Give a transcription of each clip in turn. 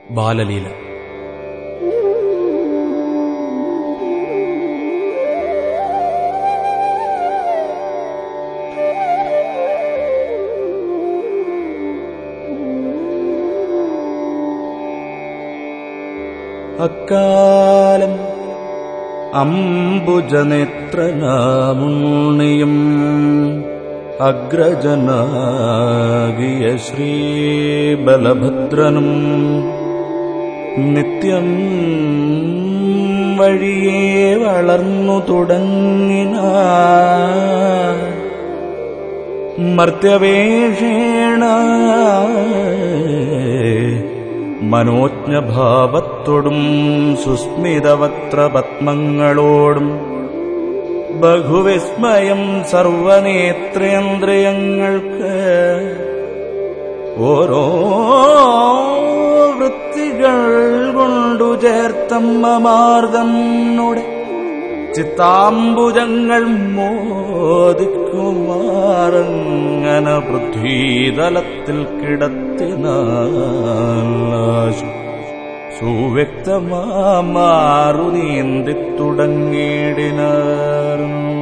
ബാലലീല അക്കാലം അംബുജനേത്രനാമുണ്ണിയും അഗ്രജനാകിയ ശ്രീബലഭദ്രനും നിത്യം വഴിയേ വളർന്നു തുടങ്ങിന മർത്യവേഷേണ മനോജ്ഞഭാവത്തോടും സുസ്മിതവത്ര പത്മങ്ങളോടും ബഹുവിസ്മയം സർവനേത്രേന്ദ്രിയങ്ങൾക്ക് ഓരോ വൃത്തികൾ കൊണ്ടു ചേർത്തമ്മമാർതന്നോടെ ചിത്താംബുജങ്ങൾ മോദിക്കുമാറങ്ങനെ പൃഥ്വീതലത്തിൽ കിടത്തിനാശു സുവ്യക്തമാറു നീന്തി തുടങ്ങിയിടിനാർ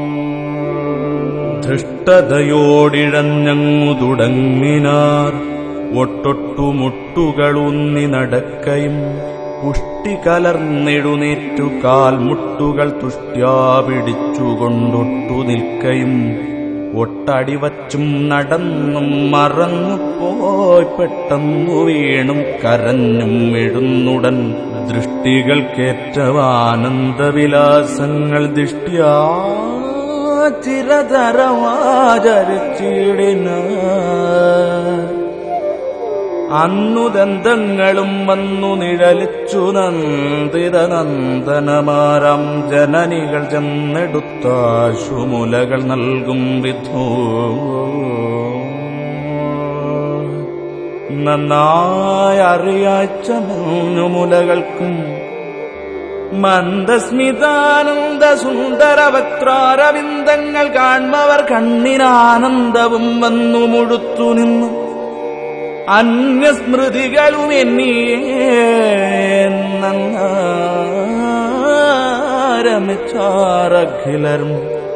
ധൃഷ്ടതയോടിഴഞ്ഞങ്ങു തുടങ്ങിനാർ ഒട്ടൊട്ടുമുട്ടുകളൂന്നി നടക്കയും പുഷ്ടി കലർന്നെഴുന്നേറ്റു കാൽമുട്ടുകൾ തുഷ്ട്യാ പിടിച്ചുകൊണ്ടൊട്ടു നിൽക്കയും ഒട്ടടിവച്ചും നടന്നും മറന്നു പോയി പെട്ടെന്നു വീണും കരഞ്ഞും എഴുന്നുടൻ ദൃഷ്ടികൾക്കേറ്റവാനന്ദവിലാസങ്ങൾ ദിഷ്ട്യാ ചിരതരമാചരിച്ചിടിന അന്നു ദന്തങ്ങളും വന്നു നിഴലിച്ചു നന്ദിത നന്ദനമാരാം ജനനികൾ ചെന്നെടുത്താശുമുലകൾ നൽകും വിധോ നന്നായി അറിയാച്ച മുലകൾക്കും മന്ദസ്മിതാനന്ദ സുന്ദര വക്രാരവിന്ദങ്ങൾ കാൺമവർ കണ്ണിനാനന്ദവും വന്നു മുഴുത്തു നിന്നു അന്യസ്മൃതികളും എന്നരമിച്ചാറഖിലരും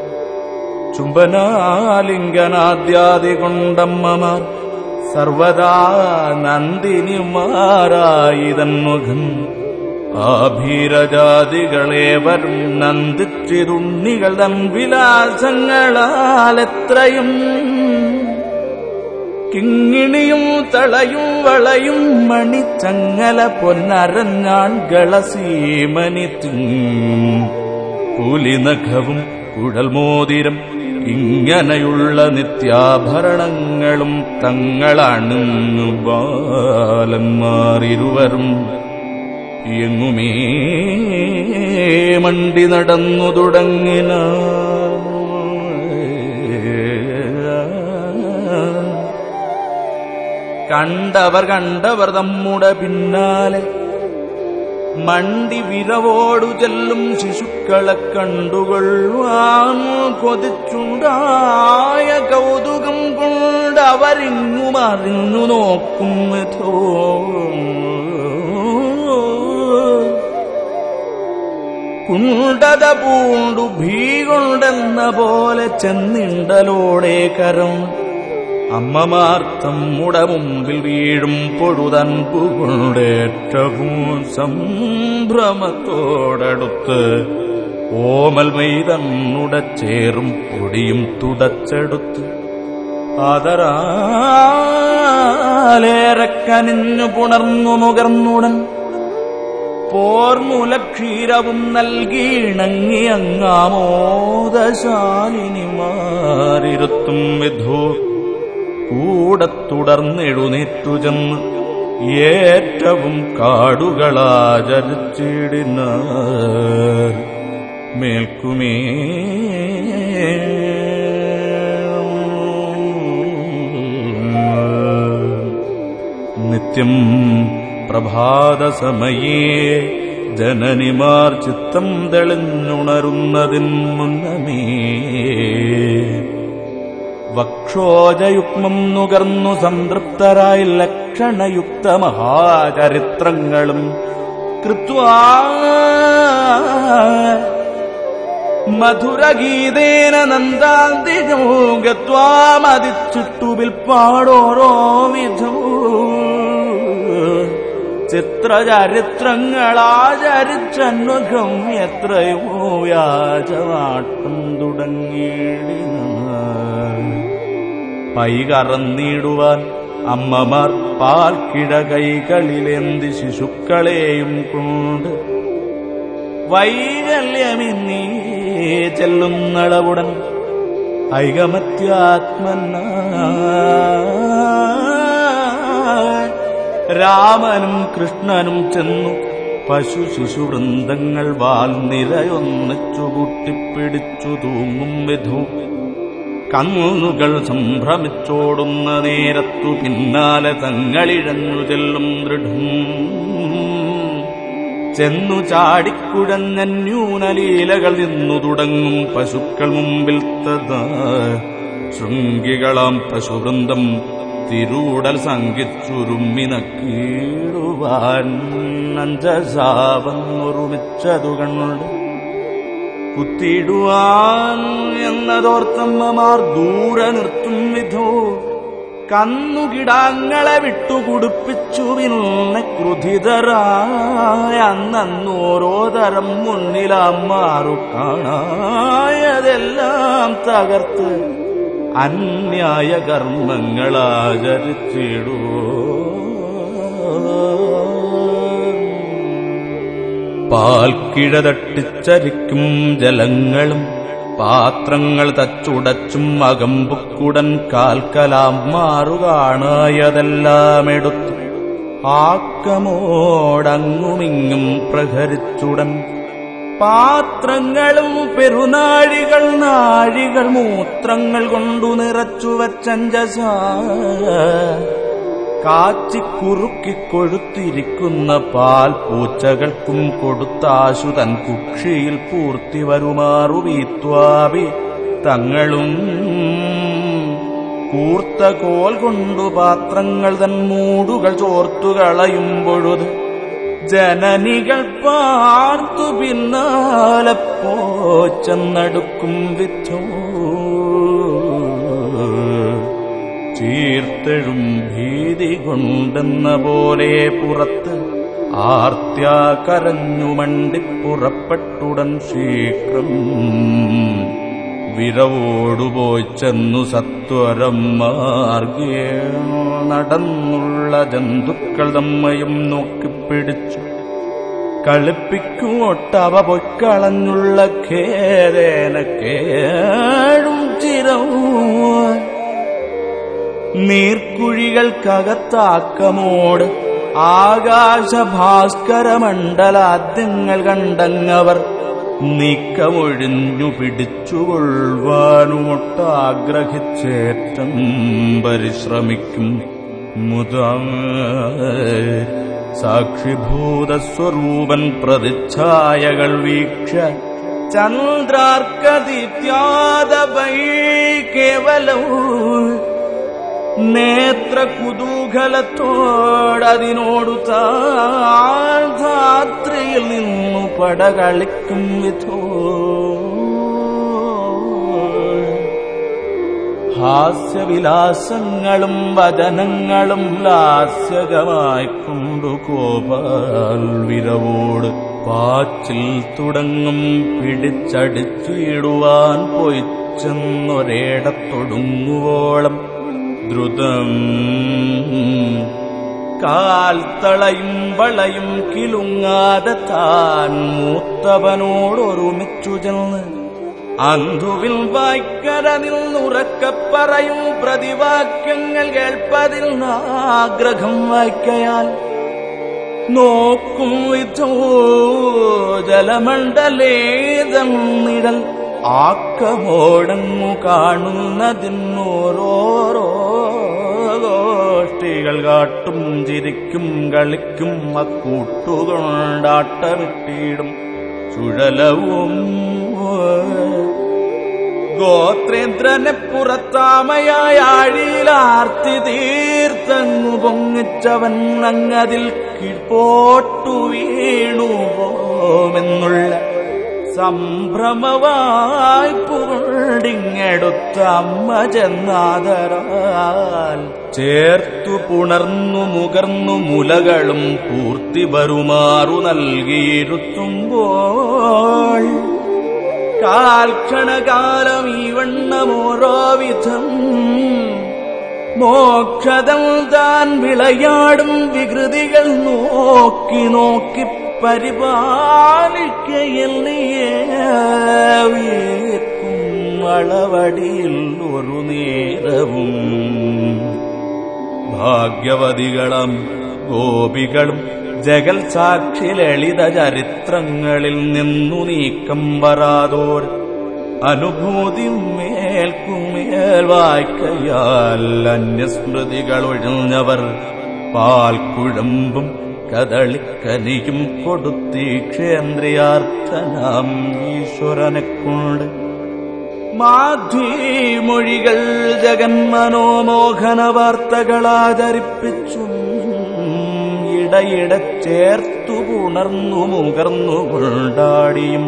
ചുംബനാലിംഗനാദ്യാദി കൊണ്ടമ്മമാർ സർവദാ നന്ദിനിമാരായിതന്മുഖം ആഭീരജാതികളേവരും നന്ദിച്ചിരുണ്ണികൾ തൻ വിലാസങ്ങളാൽ എത്രയും കിങ്ങിണിയും തളയും വളയും മണിച്ചങ്ങല പൊന്നരഞ്ഞാൺകള സീമനി പുലിനഖവും കുഴൽമോതിരം ഇങ്ങനെയുള്ള നിത്യാഭരണങ്ങളും തങ്ങളാണെന്നു ബാലന്മാരിരുവരും എങ്ങുമേ മണ്ടി നടന്നു തുടങ്ങിന കണ്ടവർ കണ്ടവർ നമ്മുടെ പിന്നാലെ മണ്ടി വിരവോടു ചെല്ലും ശിശുക്കളെ കണ്ടുകൊള്ളുവാൻ കൊതിച്ചുണ്ടായ കൗതുകം കൊണ്ട് അവരിങ്ങു മറിഞ്ഞു നോക്കും യഥോ കുണ്ടത പൂണ്ടു ഭീകൊണ്ടെന്ന പോലെ ചെന്നിണ്ടലോടെ കരം അമ്മമാർത്തം മുട മുമ്പിൽ വീഴും പൊഴുതൻപുകൊണ്ടേറ്റവും സംഭ്രമത്തോടടുത്ത് ഓമൽ മെയ്തന്നുട ചേറും പൊടിയും തുടച്ചെടുത്ത് അതരാലേറെ കനിഞ്ഞു പുണർന്നു മുകർന്നുടൻ പോർമുലക്ഷീരവും നൽകിയിണങ്ങി അങ്ങാമോദശാലിനിമാരിരുത്തും വിധു കൂടെ തുടർന്നെഴുന്നേറ്റു ചെന്ന് ഏറ്റവും കാടുകളാചരിച്ചിടിന മേൽക്കുമേ നിത്യം പ്രഭാതസമയേ ജനനിമാർ ചിത്തം തെളിഞ്ഞുണരുന്നതിൻ മുന്നമേ വക്ഷോജയുഗ്മം നുകർന്നു സംതൃപ്തരായി ലക്ഷ വീക്ഷണയുക്ത മഹാചരിത്രങ്ങളും കൃത്വാ മധുരഗീതേന നന്ദാന്തിജോ ഗത്വാമതിച്ചിട്ടുവിൽ പാടോരോ വിധോ ചിത്രചരിത്രങ്ങളാചരിച്ചന്വഖം എത്രയോ വ്യാജമാട്ടം തുടങ്ങിയിടിന പൈകറന്നിടുവാൻ അമ്മമാർ പാൽക്കിട കൈകളിലേന്തി ശിശുക്കളെയും കൊണ്ട് വൈകല്യമിന്നീ ചെല്ലുന്നളവുടൻ ഐകമത്യാത്മന രാമനും കൃഷ്ണനും ചെന്നു പശു ശിശുവൃന്ദങ്ങൾ വാൽ നിരയൊന്നിച്ചു കൂട്ടിപ്പിടിച്ചു തൂങ്ങും വിധു കന്നുകൾ സംഭ്രമിച്ചോടുന്ന നേരത്തു പിന്നാലെ തങ്ങളിഴഞ്ഞു ചെല്ലും ദൃഢം ചെന്നു ചാടിക്കുഴഞ്ഞന്യൂനലീലകൾ നിന്നു തുടങ്ങും പശുക്കൾ മുമ്പിൽ തഥാ ശൃംഗികളാം പശുവൃന്ദം തിരൂടൽ സംഗിച്ചുരുമ്മിനക്കീടുവാൻ നഞ്ചസാവന്നൊരുമിച്ചതു കണ്ണുണ്ട് കുത്തിയിടുവാൻ എന്നതോർത്തമ്മമാർ ദൂരെ നിർത്തും വിധോ കന്നുകിടാങ്ങളെ വിട്ടുകുടിപ്പിച്ചു പിന്നെ ക്രുധിതരായ അന്നോരോ തരം മുന്നിലമ്മാറു കാണായതെല്ലാം തകർത്ത് അന്യായ കർമ്മങ്ങളാചരിച്ചിടൂ പാൽക്കിഴ തട്ടിച്ചരിക്കും ജലങ്ങളും പാത്രങ്ങൾ തച്ചുടച്ചും അകമ്പുക്കുടൻ കാൽക്കലാം മാറുകാണായതെല്ലാം എടുത്തു ആക്കമോടങ്ങുമിങ്ങും പ്രഹരിച്ചുടൻ പാത്രങ്ങളും പെരുനാഴികൾ നാഴികൾ മൂത്രങ്ങൾ കൊണ്ടു നിറച്ചു വച്ചഞ്ചസ കാച്ചിക്കുറുക്കി കൊഴുത്തിരിക്കുന്ന പാൽ പൂച്ചകൾക്കും കൊടുത്താശു തൻ കുക്ഷിയിൽ പൂർത്തി വരുമാറു വീത്വാവി തങ്ങളും കൂർത്ത കോൽ കൊണ്ടു പാത്രങ്ങൾ തൻ മൂടുകൾ ചോർത്തു കളയുമ്പൊഴുത് ജനനികൾ പാർത്തു പിന്നാലെ പോച്ചെന്നടുക്കും വിധോ ചീർത്തെഴും ഭീതി കൊണ്ടെന്ന പോലെ പുറത്ത് ആർത്യാ കരഞ്ഞു മണ്ടിപ്പുറപ്പെട്ടുടൻ ശീഘ്രം വിരവോടുപോയി ചെന്നു സത്വരം മാർഗേ നടന്നുള്ള ജന്തുക്കൾ തമ്മയും നോക്കിപ്പിടിച്ചു കളിപ്പിക്കുമൊട്ടവ പൊയ്ക്കളഞ്ഞുള്ള ഖേദേന കേഴും ചിരവും നീർക്കുഴികൾക്കകത്താക്കമോട് ആകാശഭാസ്കരമണ്ഡലാദ്യങ്ങൾ കണ്ടങ്ങവർ നീക്കമൊഴിഞ്ഞു പിടിച്ചുകൊള്ളുവാനുമൊട്ടാഗ്രഹിച്ചേറ്റം പരിശ്രമിക്കും മുതാ സാക്ഷിഭൂതസ്വരൂപൻ പ്രതിച്ഛായകൾ വീക്ഷ ചന്ദ്രാർക്കദിത്യാദവൈ കേവലവും നേത്ര കുതൂഹലത്തോടതിനോടു താത്രിയിൽ നിന്നു പടകളിക്കും വിധോ ഹാസ്യവിലാസങ്ങളും വചനങ്ങളും ലാസ്യകമായി കൊണ്ടു കോപാൽ വിരവോട് പാച്ചിൽ തുടങ്ങും പിടിച്ചടിച്ചിടുവാൻ പോയി ചെന്നൊരേടത്തൊടുങ്ങുവോളം ദ്രുതം കാൽത്തളയും വളയും കിലുങ്ങാതെ താൻ മൂത്തവനോടൊരുമിച്ചു ചെന്ന് അന്ധുവിൽ വായ്ക്കര നിന്നുറക്കപ്പറയും പ്രതിവാക്യങ്ങൾ കേൾപ്പതിൽ ആഗ്രഹം വായിക്കയാൽ നോക്കും വിധോ ജലമണ്ഡലേതന്നിടൽ ആക്കമോടങ്ങു കാണുന്നതിന്നോരോരോ ഗോഷ്ഠികൾ കാട്ടും ചിരിക്കും കളിക്കും അക്കൂട്ടുകൊണ്ടാട്ടമിട്ടിടും ചുഴലവും ഗോത്രേന്ദ്രനെ പുറത്താമയായ ആഴിയിലാർത്തി തീർത്തങ്ങു പൊങ്ങിച്ചവൻ അങ്ങതിൽ കീഴ്പോട്ടു വീണു പോമെന്നുള്ള സംഭ്രമവായി പുരണ്ടിങ്ങെടുത്ത അമ്മ ചെന്നാദരാൽ ചേർത്തു പുണർന്നു മുകർന്നു മുലകളും പൂർത്തി വരുമാറു നൽകിയിരുത്തുമ്പോൾ കാൽക്ഷണകാലം ഈ വണ്ണമോരോ വിധം മോക്ഷതം താൻ വിളയാടും വികൃതികൾ നോക്കി നോക്കി പരിപാലിക്കയും അളവടിയിൽ ഒരു നേരവും ഭാഗ്യവതികളും ഗോപികളും ജഗൽ സാക്ഷി ലളിത ചരിത്രങ്ങളിൽ നിന്നു നീക്കം വരാതോർ അനുഭൂതി മേൽക്കുമേൽ വായിക്കയാൽ അന്യസ്മൃതികൾ ഒഴിഞ്ഞവർ പാൽക്കുഴമ്പും കദളിക്കനിയും കൊടുത്തീക്ഷേന്ദ്രിയാർത്ഥനാം ഈശ്വരനെ കൊണ്ട് മാധ്യമൊഴികൾ ജഗന്മനോമോഹന വാർത്തകളാചരിപ്പിച്ചു ഇടയിട ചേർത്തു പുണർന്നു മുകർന്നു കൊണ്ടാടിയും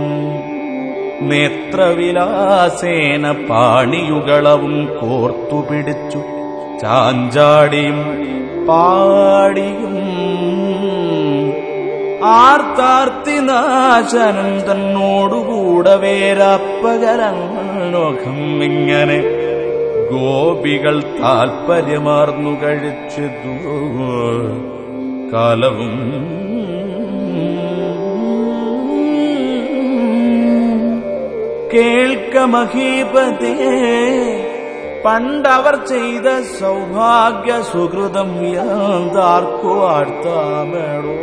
നേത്രവിലാസേന പാണിയുകളവും കോർത്തു പിടിച്ചു ചാഞ്ചാടിയും പാടിയും ആർത്താർത്തി നാശനം തന്നോടുകൂടെ വേരാപ്പകരങ്ങോഖം ഇങ്ങനെ ഗോപികൾ താൽപര്യമാർന്നു കഴിച്ചതു കാലവും കേൾക്ക മഹീപതേ പണ്ടവർ ചെയ്ത സൗഭാഗ്യ സുഹൃതം യാർക്കു വാർത്താമേടോ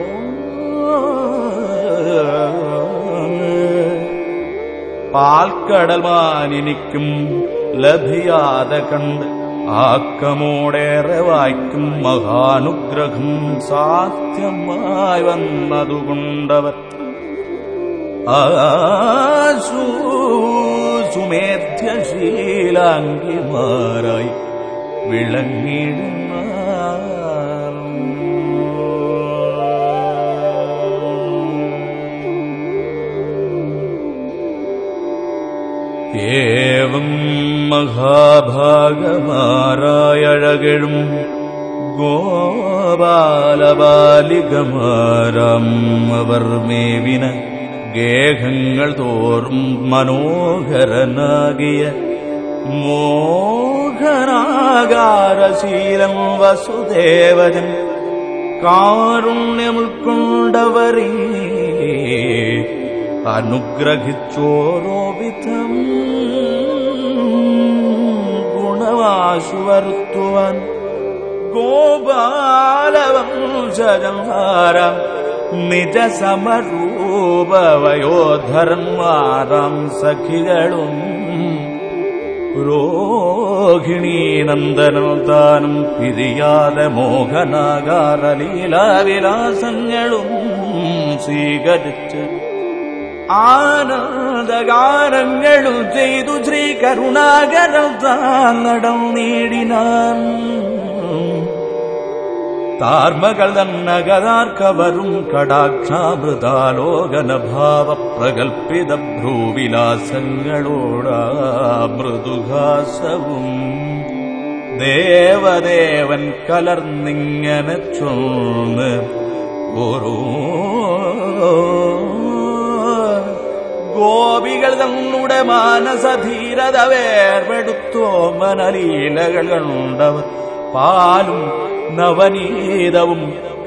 പാൽക്കടൽ മാനിനിക്കും ലഭിയാതെ കണ്ട് ആക്കമോടേറെ വായിക്കും മഹാനുഗ്രഹം സാധ്യമായി വന്നതുകൊണ്ടവർ ആശു സുമേധ്യശീലാംഗിമാരായി വിളങ്ങിടുന്ന ഏവം മഹാഭാഗമാരായഴകഴും ഗോപാലബാലികമാരാം അവർ മേവിന ഗേഹങ്ങൾ തോറും മനോഹരനാകിയ മോഹനാകാരശീലം വസുദേവജൻ കാരുണ്യമുൾക്കൊണ്ടവരേ അനുഗ്രഹിച്ചോരോ വിധം ഗുണവാശു വരുത്തുവാൻ ഗോപാലവംശജന്മാരാം നിജസമരൂപവയോധരന്മാരാം സഖികളും രോഹിണീ നന്ദനോദാനം പിരിയാതെ മോഹനാകാര ലീലാവിലാസങ്ങളും സ്വീകരിച്ച് ആനന്ദഗാനങ്ങളും ചെയ്തു ശ്രീ കരുണാകരം താങ്ങടം നേടിനാൻ താർമകൾ തന്നകതാർക്കവരും കടാക്ഷാമൃതാലോകന ഭാവ പ്രകൽപ്പിത ഭ്രൂവിലാസങ്ങളോടാ മൃദുഹാസവും ദേവദേവൻ കലർന്നിങ്ങനെ ചൊന്ന് ഓരോ ഗോപികൾ തങ്ങളുടെ മാനസധീരത വേർപെടുത്തോ മനലീലകൾ കണ്ടവർ പാലും നവനീതവും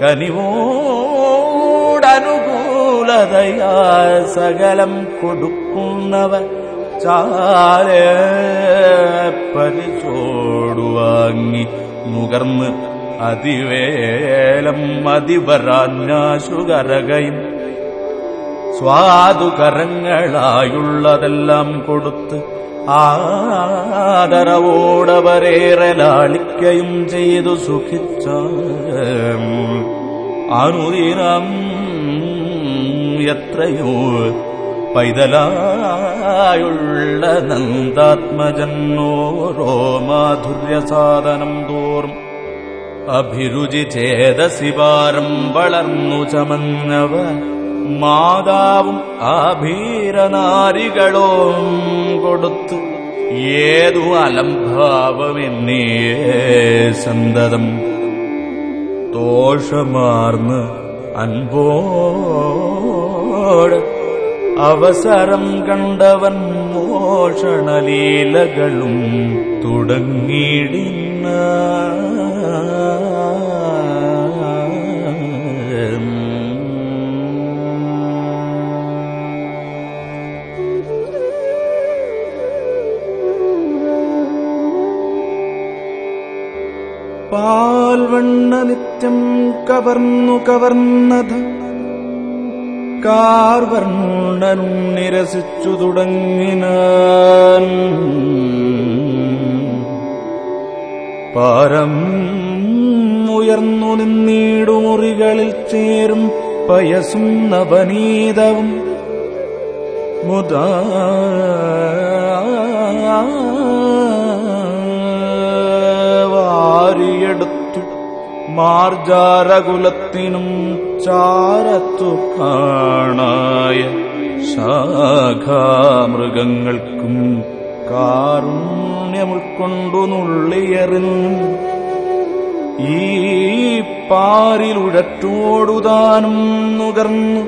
കനിവോടനുകൂലതയാ സകലം കൊടുക്കുന്നവർ ചാലെ പരിചോടു വാങ്ങി നുകർന്ന് അതിവേലം അതിവരാഞ്ഞാശുകരകയും സ്വാദുകരങ്ങളായുള്ളതെല്ലാം കൊടുത്ത് ആദരവോടവരേറെ ലാളിക്കയും ചെയ്തു സുഖിച്ച അനുദിനം എത്രയോ പൈതലായുള്ള നന്ദാത്മജന്നോരോ മാധുര്യസാധനം തോറും അഭിരുചി ചേതസിവാരം വളർന്നു ചമഞ്ഞവ മാതാവും ആഭീരനാരികളോം കൊടുത്തു ഏതു അലംഭാവമെന്നേ സന്തതം ദോഷമാർന്ന് അൻപോട് അവസരം കണ്ടവൻ മോഷണലീലകളും തുടങ്ങിയിടിന പാൽവണ്ണ നിത്യം കവർന്നു കവർണത കാർവർണ്ണനും നിരസിച്ചു തുടങ്ങിനാൻ പാരം ഉയർന്നു നിന്നീടുമുറികളിൽ ചേരും പയസും നവനീതവും മുതാ വാരിയെടുത്തു മാർജാരകുലത്തിനും ചാരത്തു കാണായ ശാഖാമൃഗങ്ങൾക്കും കാരുണ്യമുൾക്കൊണ്ടു നുള്ളിയെറിഞ്ഞു ഈ പാരിലുഴറ്റോടുതാനും നുകർന്നു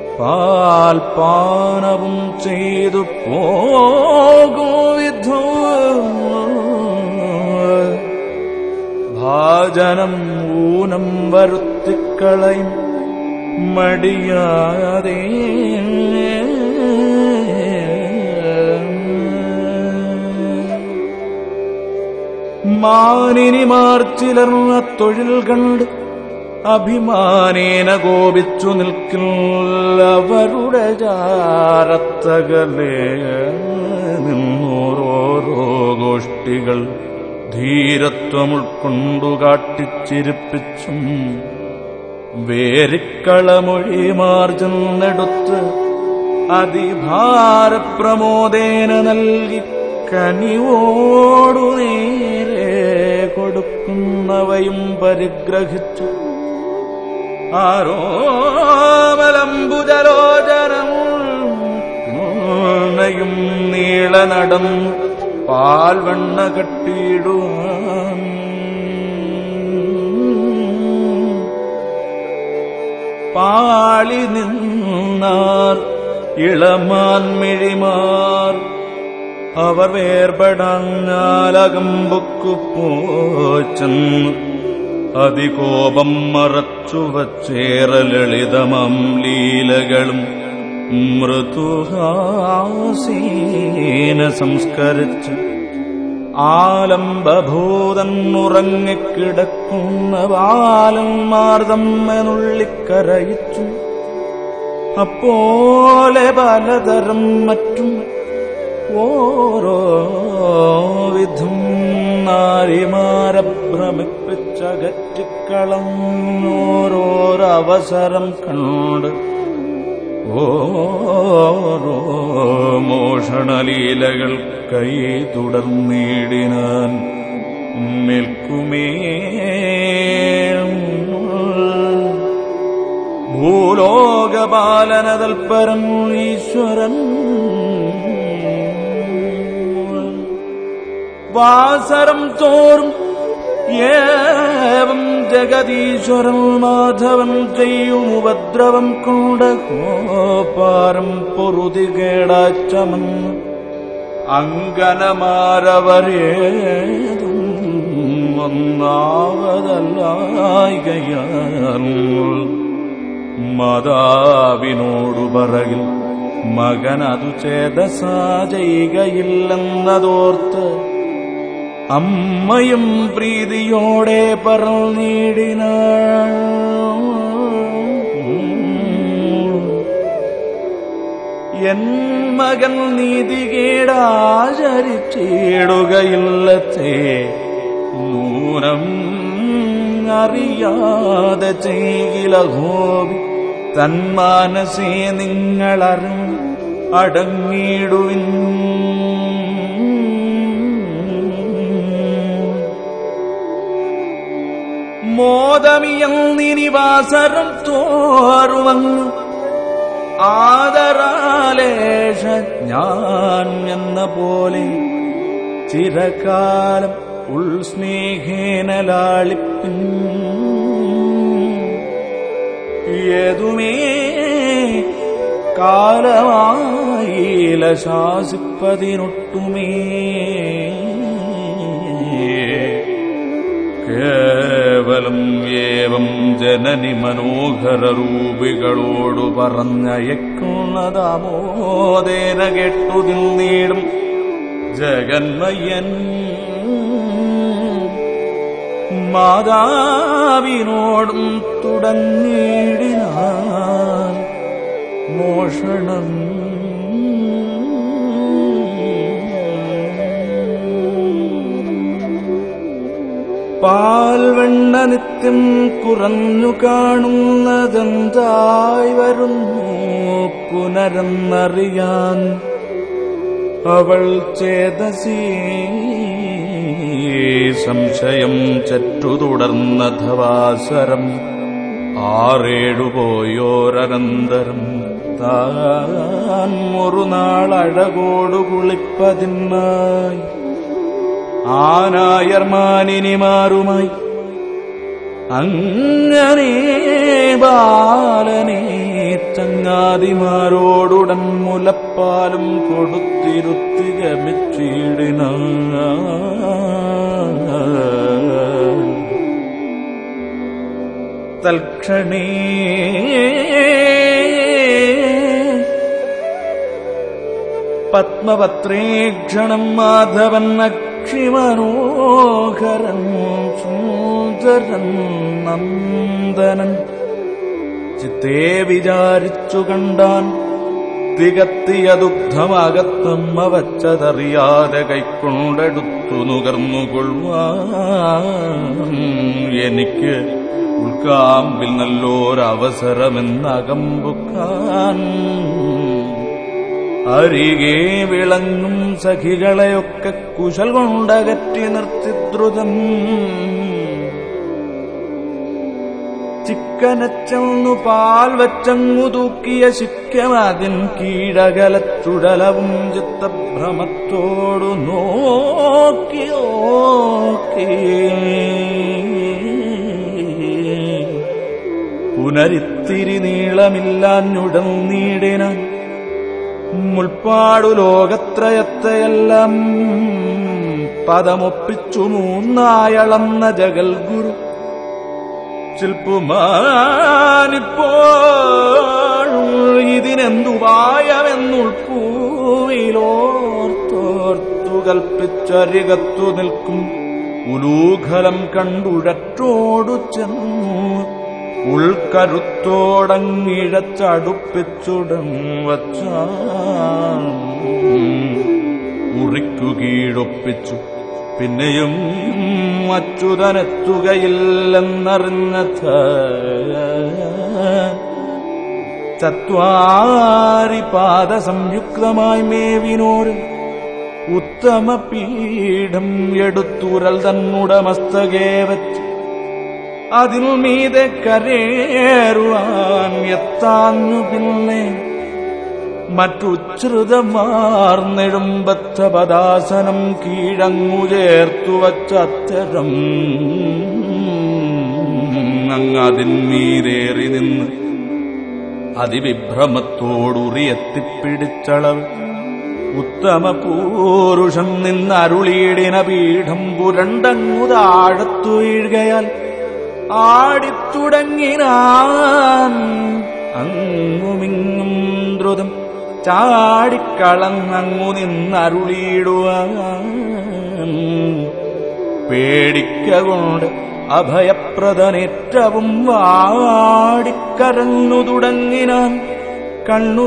പാൽപാനവും ചെയ്തു പോകൂ വിധോ ഭാജനം ഊനം വരുത്തിക്കളയും മടിയാതെ മാനിനിമാർ ചിലർന്ന തൊഴിൽ കണ്ട് അഭിമാനേന കോപിച്ചു നിൽക്കില്ലവരുടെ ചാരത്തകലേ നിന്നോരോരോ ഗോഷ്ഠികൾ ധീരത്വം ഉൾക്കൊണ്ടു കാട്ടിച്ചിരിപ്പിച്ചും വേരിക്കളമൊഴി മാർജെന്നെടുത്ത് അതിഭാരപ്രമോദേന നൽകി കനിവോടു നേരെ കൊടുക്കുന്നവയും പരിഗ്രഹിച്ചു ആരോമലംബുജലോചനം നീള നടന്നു പാൽവണ്ണ കട്ടിടുവാൻ പാളി നിന്നാർ ഇളമാൻമിഴിമാർ അവർ വേർപെടാഞ്ഞാലകമ്പുക്കു പോച്ചെന്ന് അതികോപം മറച്ചു വച്ചേറ ലളിതമം ലീലകളും മൃദുഹാസീന സംസ്കരിച്ച് ആലംബഭൂതൻ ഉറങ്ങിക്കിടക്കുന്ന ബാലന്മാർ തമ്മെനുള്ളിക്കരയിച്ചു അപ്പോലെ പലതരം മറ്റും ഓരോ വിധം നാരിമാരെ ഭ്രമിപ്പിച്ചകറ്റിക്കളഞ്ഞോരോരവസരം കണ്ട് ഓരോ മോഷണലീലകൾ കൈ തുടർന്നിടിനാൻ നിൽക്കുമേ ഭൂലോകപാലനതൽപരം ഈശ്വരൻ വാസരം തോറും ഏവം ജഗതീശ്വരൻ മാധവൻ ചെയ്യും ഉപദ്രവം കൊണ്ട് കോപാരം പൊറുതി കേടാച്ചമൻ അങ്കനമാരവരേതും ഒന്നാവതല്ലായികയാൽ മാതാവിനോടു പറകിൽ മകൻ അതു ചേതസാ ചെയ്യുകയില്ലെന്നതോർത്ത് അമ്മയും പ്രീതിയോടെ പറഞ്ഞിടിന എൻ മകൻ നീതികേടാചരിച്ചിടുകയില്ലത്തേ നൂനം അറിയാതെ ചെയ്യില ഹോബി തന്മാനസേ നിങ്ങളറിഞ്ഞു അടങ്ങിടുവിൻ മോദമിയന്നിനിവാസരം തോറുവങ്ങ് ആദരാലേഷ ഞാൻ എന്ന പോലെ ചിരകാലം ഉൾസ്നേഹേന ലാളിപ്പിൻ ഏതുമേ കാലമായില ശാസിപ്പതിനൊട്ടുമേ കേവലം ഏവം ജനനി മനോഹര രൂപികളോടു പറഞ്ഞയക്കുന്നതാമോദേന കെട്ടു തിന്നീടും ജഗന്മയ്യൻ മാതാവിനോടും തുടങ്ങിയിടിനാൻ മോഷണം പാൽവെണ്ണ നിത്യം കുറഞ്ഞു കാണുന്നതെന്തായി വരുന്നു പുനരെന്നറിയാൻ അവൾ ചേതസീ സംശയം ചറ്റു തുടർന്നധവാസരം ആറേടുപോയോരനന്തരം താൻ ഒരു നാളഴകോടു കുളിപ്പതിനായി ആനായർമാനിനിമാരുമായി അങ്ങനെ ബാലനെ ചങ്ങാതിമാരോടുടൻ മുലപ്പാലും കൊടുത്തിരുത്തി ഗമിച്ചിടിന തൽക്ഷണേ പത്മപത്രേക്ഷണം മാധവൻ അക്ഷിമനോഹരൻ സുന്ദരൻ നന്ദനൻ ചിത്തേ വിചാരിച്ചു കണ്ടാൻ തികത്തിയ ദുഗ്ധമകത്തമ്മ വച്ചതറിയാതെ കൈക്കൊണ്ടെടുത്തു നുകർന്നുകൊള്ളുവാൻ എനിക്ക് ഉൾക്കാമ്പിൽ നല്ലൊരവസരമെന്നകമ്പുക്കാൻ അരികെ വിളങ്ങും സഖികളെയൊക്കെ കുശൽ കൊണ്ടകറ്റി നിർത്തിദ്രുതം ചിക്കനച്ചെന്നു പാൽ വച്ചങ്ങു തൂക്കിയ ശിക്കമതിൻ കീഴകലച്ചുടലവും ചിത്തഭ്രമത്തോടു നോക്കി നോക്കി പുനരിത്തിരി നീളമില്ലാഞ്ഞുടൻ നീടിനാൻ മുൾപ്പാടു ലോകത്രയത്തെയെല്ലാം പദമൊപ്പിച്ചു മൂന്നായളന്ന ജഗൽ ഗുരു ശില്പുമാനിപ്പോൾ ഇതിനെന്തുപായമെന്നുൾപ്പൂവിലോർത്തോർത്തു കൽപ്പിച്ചരികത്തു നിൽക്കും ഉലൂഖലം കണ്ടുഴറ്റോടു ചെന്നു ഉൾക്കരുത്തോടങ്ങിഴച്ചടുപ്പിച്ചുടൻ വച്ച ഉറിക്കു കീഴൊപ്പിച്ചു പിന്നെയും അച്യുതനെത്തുകയില്ലെന്നറിഞ്ഞ ചത്വാരി പാദ സംയുക്തമായി മേവിനോട് ഉത്തമ പീഠം എടുത്തുരൽ തന്നുടമസ്തകേ വച്ച് അതിൽ മീതെ കരേറുവാൻ എത്താഞ്ഞു പിന്നെ മറ്റുച്ഛ്രുതമാർന്നെടുമ്പത്ത പദാസനം കീഴങ്ങു ചേർത്തു വച്ചത്തരം അങ്ങതിന്മീരേറി നിന്ന് അതിവിഭ്രമത്തോടുറി എത്തിപ്പിടിച്ചളവ് ഉത്തമ പൂരുഷൻ നിന്നരുളീടിന പീഠം പുരണ്ടങ്ങു താഴത്തു വീഴുകയാൽ ആടിത്തുടങ്ങിനാൻ അങ്ങുമിങ്ങും ദ്രുതം ചാടിക്കളന്നങ്ങു നിന്നരുളിയിടുവാൻ പേടിക്കൊണ്ട് അഭയപ്രദനേറ്റവും വാടിക്കരഞ്ഞു തുടങ്ങിനാൻ കണ്ണു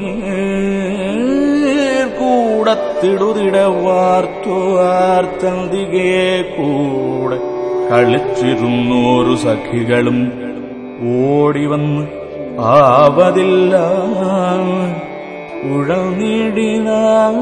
കൂടത്തിടുതിട വാർത്തു വാർത്തന്തികേ കൂടെ കളിച്ചിരുന്നോരു സഖികളും ഓടിവന്ന് ആവതില്ല ഉഴന്നിടിനാൻ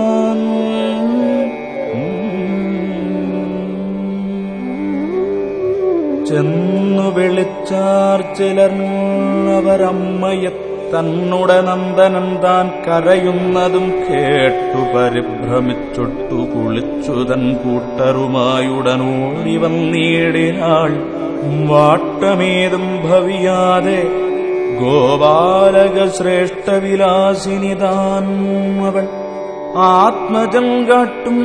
ചെന്നു വിളിച്ചാർ ചിലർ അവരമ്മയെ തന്നുടെ നന്ദനൻ താൻ കരയുന്നതും കേട്ടു പരിഭ്രമിച്ചൊട്ടു കുളിച്ചു തൻ കൂട്ടറുമായുടനോടി വന്നീടിനാൾ വാട്ടമേതും ഭവിയാതെ ഗോപാലക ശ്രേഷ്ഠവിലാസിനി താൻ അവൾ ആത്മജം കാട്ടും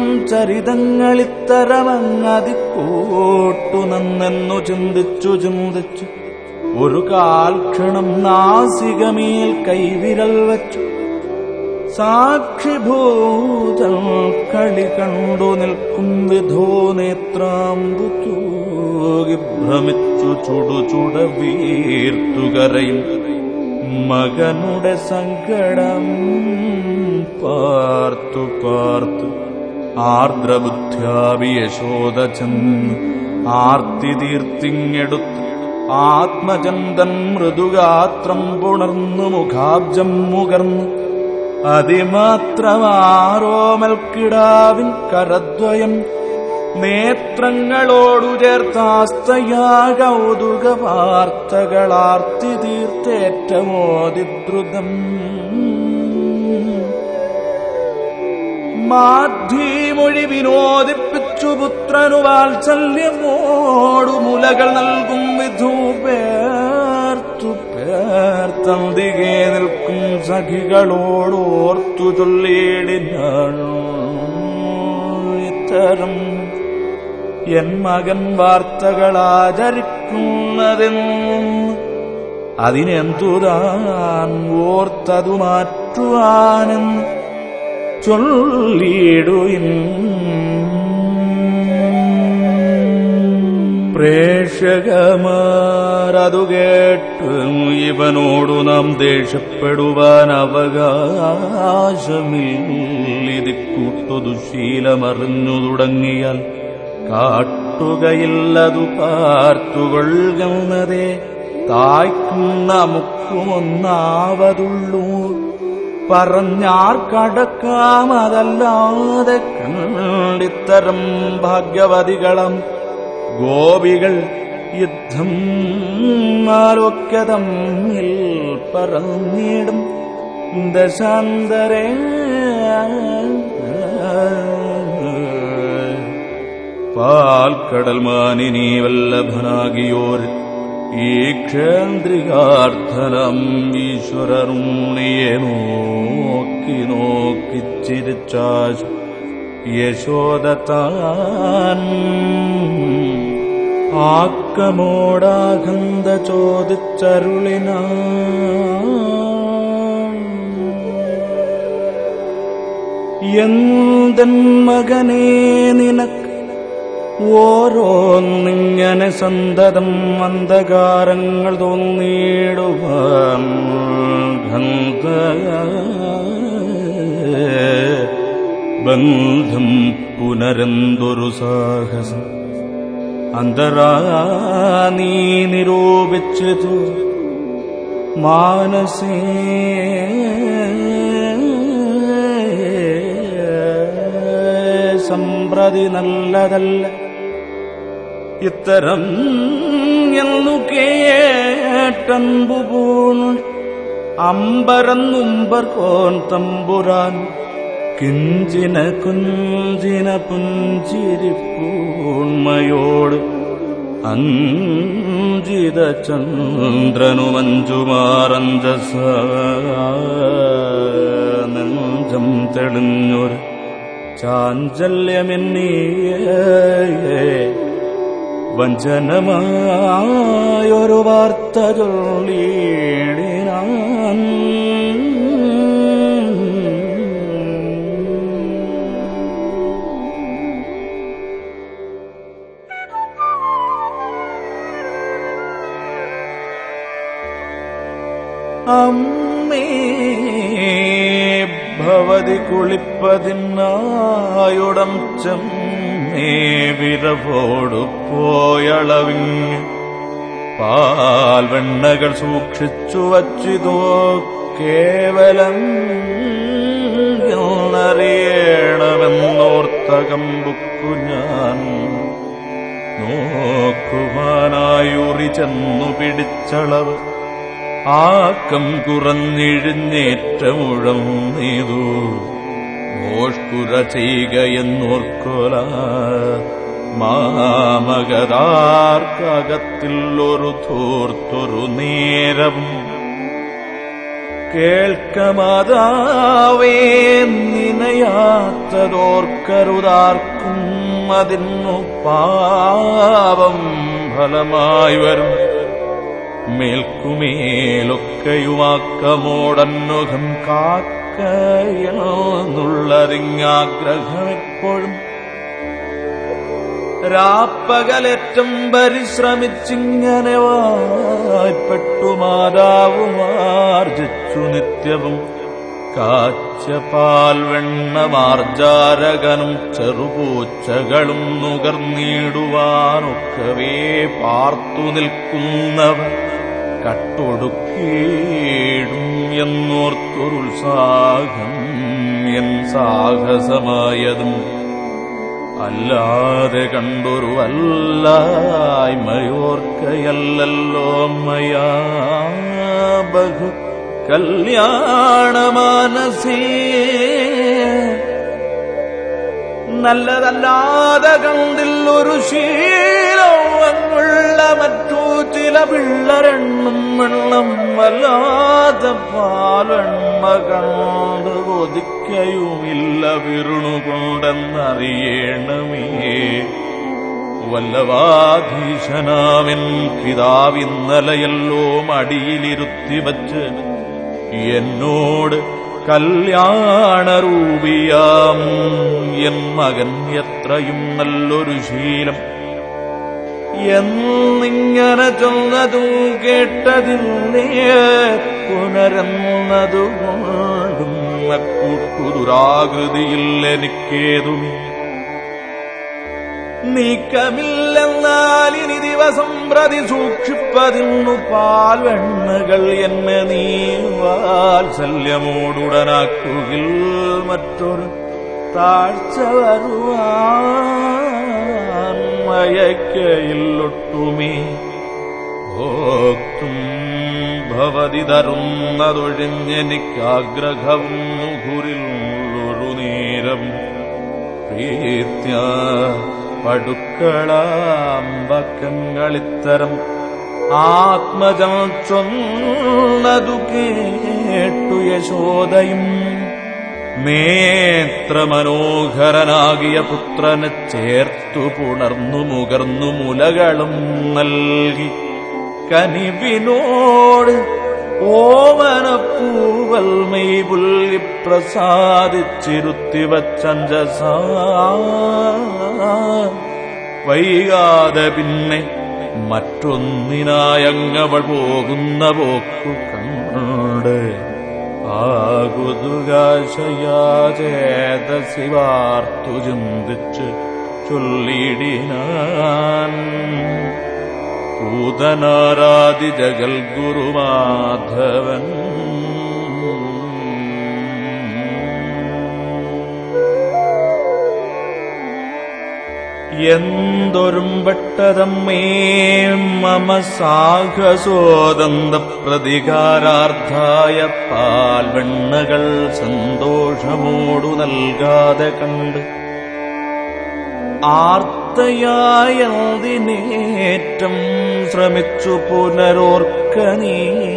ചരിതങ്ങളിത്തരമങ്ങതിക്കൂട്ടു നന്നെന്നു ചിന്തിച്ചു ചിന്തിച്ചു ഒരു കാൽക്ഷണം നാസികമേൽ കൈവിരൽ വച്ചു സാക്ഷിഭൂതം കളി കണ്ടു നിൽക്കും വിധോ നേത്രാമ്പു തൂകി ഭ്രമിച്ചു ചുടു ചുട വീർത്തുകരയും മകനുടെ സങ്കടം പാർത്തു പാർത്തു ആർദ്രബുദ്ധ്യാവി യശോദ ചെന്ന് ആർത്തി തീർത്തിങ്ങെടുത്ത് ആത്മചന്ദൻ മൃദുഗാത്രം പുണർന്നു മുഖാബ്ജം മുകർന്നു അതിമാത്രമാരോമൽക്കിടാവിൻ കരദ്വയം നേത്രങ്ങളോടു ചേർത്താസ്തയാ കൗതുക വാർത്തകളാർത്തി തീർത്തേറ്റമോതിദ്രുതം മാധ്യമൊഴി വിനോദിപ്പിച്ചു പുത്രനു വാത്സല്യമോടു മുലകൾ നൽകും വിധു പേർത്തു പേർത്തന്തികെ നിൽക്കും സഖികളോടോർത്തു ചൊല്ലിയിടിനാൾ ഇത്തരം എൻ മകൻ വാർത്തകൾ ആചരിക്കുന്നതെന്ന് അതിനെന്തുതാൻ ഓർത്തതു മാറ്റുവാനെന്ന് ചൊല്ലിടുയിൻ പ്രേക്ഷകമാരതു കേട്ട് ഇവനോടു നാം ദേഷ്യപ്പെടുവാൻ അവകാശമില്ലിതി കൂട്ടു ദുശീലമറിഞ്ഞു തുടങ്ങിയാൽ കാട്ടുകയില്ലതു പാർത്തുകൊള്ളുന്നതേ തായ്ക്കുന്ന മുക്കുമൊന്നാവതുള്ളൂ പറഞ്ഞാർ കടക്കാമതല്ലാതെ കണ്ടിത്തരം ഭാഗ്യവതികളം ഗോപികൾ യുദ്ധം ആലോക്യ തമ്മിൽ പറഞ്ഞിടും ദശാന്തരേ പാൽക്കടൽ മാനിനി വല്ലഭനാകിയോർ ഈ ക്ഷേന്ദ്രികാർത്ഥനം ഈശ്വരറുണ്ണിയെ നോക്കി നോക്കി ചിരിച്ചാശു യശോദത്താൻ ആക്കമോടാകന്ത ചോദിച്ചരുളിന എന്തൻ മകനേ നിനക്ക് ഓരോന്നിങ്ങനെ സന്തതം അന്ധകാരങ്ങൾ തോന്നിയിടുവാൻ ഗന്ധ ബന്ധം പുനരെന്തൊരു സാഹസം അന്തരാ നീ നിരൂപിച്ചതു മാനസേ സമ്പ്രതി നല്ലതല്ല ഇത്തരം എന്നു കേട്ടൻപു പൂണു അമ്പരന്നുമ്പർ കോൻ തമ്പുരാൻ കിഞ്ചിന കുഞ്ചിന പുഞ്ചിരിപ്പൂൺമയോട് അഞ്ചിത ചന്ദ്രനു മഞ്ജുമാറഞ്ചസ നെഞ്ചം തെളിഞ്ഞൊരു ചാഞ്ചല്യമെന്നീയേ വഞ്ചനമായൊരു വാർത്ത ചൊല്ലിയിടിനാൻ അമ്മേ ഭവതി കുളിപ്പതിനായുടം ചെമ്മേ വിരവോടു പോയളവിങ് പാൽവെണ്ണകൾ സൂക്ഷിച്ചു വച്ചിതോ കേവലം എന്നറിയണമെന്നോർത്ത കമ്പുക്കു ഞാൻ നോക്കുവാനായുറി ചെന്നു പിടിച്ചളവ് ആക്കം കുറഞ്ഞിഴിഞ്ഞേറ്റമുഴം നീതു മോഷ്കുര ചെയ്യുക എന്നോർക്കൊല മാമകതാർക്കകത്തിൽ ഒരു ധൂർത്തൊരു നേരവും കേൾക്കമാതാവേ നിനയാത്തതോർക്കരുതാർക്കും അതിന്നു പാപം ഫലമായി വരും മേൽക്കുമേലൊക്കെയുമാക്കമോടന്നുഖം കാക്കയെന്നുള്ളതിങ്ങാഗ്രഹം എപ്പോഴും രാപ്പകലേറ്റം പരിശ്രമിച്ചിങ്ങനെ വായ്പെട്ടു മാതാവുമാർജിച്ചു നിത്യവും കാച്ചപാൽ വെണ്ണമാർജാരകനും ചെറുപൂച്ചകളും നുകർന്നിടുവാനൊക്കവേ പാർത്തു നിൽക്കുന്നവർ കട്ടൊടുക്കീടും എന്നോർത്തൊരുത്സാഹം എൻ സാഹസമായതും അല്ലാതെ കണ്ടൊരു അല്ലായ്മയോർക്കയല്ലോ മയാ ബഹു കല്യാണമാനസേ നല്ലതല്ലാതെ കണ്ടില്ലൊരു ശീലമുള്ള മറ്റു ചില പിള്ളരെണ്ണും വെള്ളം വല്ലാതെ പാലെണ്ണ കണ്ട് കൊതിക്കയുമില്ല വിരുണുകൊണ്ടെന്നറിയണമേ വല്ലവാധീശനാമൻ പിതാവിന്നലയല്ലോ മടിയിലിരുത്തി വച്ച് എന്നോട് കല്യാണരൂപിയാം എൻ മകൻ എത്രയും നല്ലൊരു ശീലം എന്നിങ്ങനെ ചൊന്നതും കേട്ടതില്ലേ പുനരെന്നതുകൊണ്ടും കൂട്ടുദുരാകൃതിയിൽ എനിക്കേതുമേ നീക്കമില്ലെന്നാൽ ഇനി ദിവസം പ്രതി സൂക്ഷിപ്പതിന്നു പാൽവെണ്ണകൾ എന്നെ നീ വാത്സല്യമോടുടനാക്കുകിൽ മറ്റൊരു താഴ്ച വരുവാൻ മയക്കയില്ലൊട്ടുമേ ഭോക്തും ഭവതി തരുന്നതൊഴിഞ്ഞെനിക്കാഗ്രഹവും മുഖുരിൽ ഒരു നേരം പ്രീത്യ പടുക്കളാമ്പക്കങ്ങളിത്തരം ആത്മജം ചൊന്നതു കേട്ടു യശോദയും നേത്രമനോഹരനാകിയ പുത്രനെ ചേർത്തു പുണർന്നു മുകർന്നു മുലകളും നൽകി കനിവിനോട് ഓമനപ്പൂവൽ മെയ് പുല്ലി പ്രസാദിച്ചിരുത്തി വച്ചഞ്ചസ വൈകാതെ പിന്നെ മറ്റൊന്നിനായങ്ങവൾ പോകുന്ന പോക്കു കണ്ട് ആകുതുകാശയാചേതസി വാർത്തു ചിന്തിച്ച് ചൊല്ലിടിനാൻ പൂതനാരാതി ജഗൽ ഗുരുമാധവൻ എന്തൊരുമ്പെട്ടതമ്മേ മമ സാഹസോദന്ത പ്രതികാരാർത്ഥായ പാൽവെണ്ണകൾ സന്തോഷമോടു നൽകാതെ കണ്ട് ആർത്തയായതിനേറ്റം ശ്രമിച്ചു പുനരോർക്ക നീ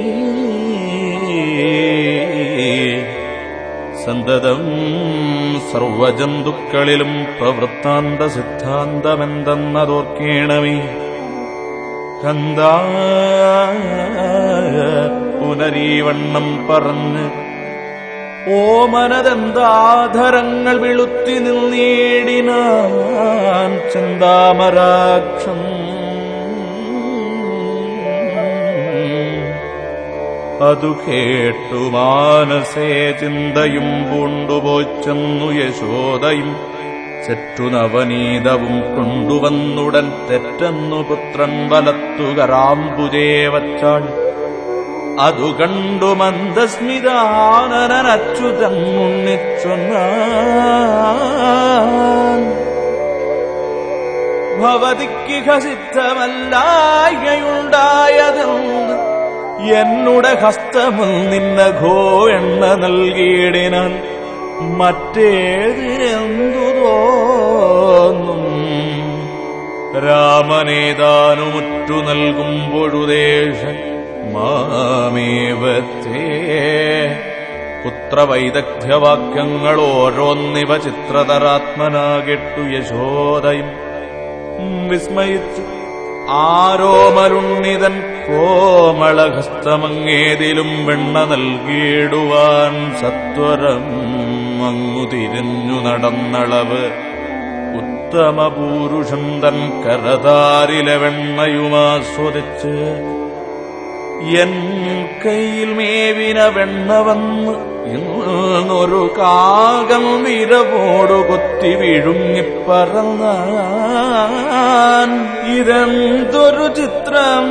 സന്തതം സർവജന്തുക്കളിലും പ്രവൃത്താന്ത സിദ്ധാന്തമെന്തെന്നതോർക്കേണമേ കന്ദ പുനരീവണ്ണം പറഞ്ഞ് ഓമനദന്താധരങ്ങൾ വിളുത്തി നിന്നേടിനാൻ ചിന്താമരാക്ഷം അതു കേട്ടു മാനസേ ചിന്തയും പൂണ്ടുപോച്ചെന്നു യശോദയും ചെറ്റുനവനീതവും കൊണ്ടുവന്നുടൻ തെറ്റെന്നു പുത്രൻ വലത്തുകരാമ്പുജേ വച്ചാൾ അതു കണ്ടു മന്ദസ്മിതാനനച്യുതൻ മുന്നിച്ചൊന്നാൻ ഭവതിക്ക് ഹസിദ്ധമല്ലായയുണ്ടായതെന്ന് എന്നുടെ ഹസ്തമിൽ നിന്നഘോ എണ്ണ നൽകിയിടിനാൽ മറ്റേതിനെന്തു തോന്നും രാമനേതാനുമുറ്റു നൽകുമ്പോഴുദേശ മാമേവത്തേ പുത്രവൈദഗ്ധ്യവാക്യങ്ങൾ ഓരോന്നിവ ചിത്രതരാത്മനാകെട്ടു യശോദയും വിസ്മയിച്ചു ആരോമരുണ്ണിതൻ കോമളഹസ്തമങ്ങേതിലും വെണ്ണ നൽകിയിടുവാൻ സത്വരം അങ്ങു തിരിഞ്ഞു നടന്നളവ് ഉത്തമ പൂരുഷൻ തൻ കരതാരിലെ വെണ്ണയുമാസ്വദിച്ച് എൻ കയ്യിൽ മേവിന വെണ്ണ വന്ന് ഇന്നൊരു കാകം നിരവോടു കൊത്തി വിഴുങ്ങിപ്പറന്നാൻ ഇതെന്തൊരു ചിത്രം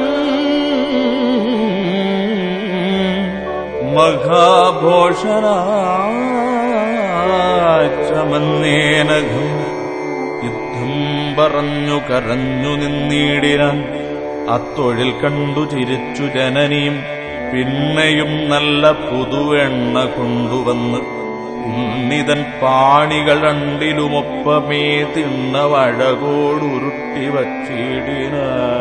മഹാഭോഷണമന്നേനഘം യുദ്ധം പറഞ്ഞു കരഞ്ഞു നിന്നീടിനാൻ അത്തൊഴിൽ കണ്ടു ചിരിച്ചു ജനനിയും പിന്നെയും നല്ല പുതുവെണ്ണ കൊണ്ടുവന്ന് ഉണ്ണിതൻ പാണികൾ രണ്ടിലുമൊപ്പമേ തിണ്ണ വഴകോടുരുട്ടി വച്ചിടിന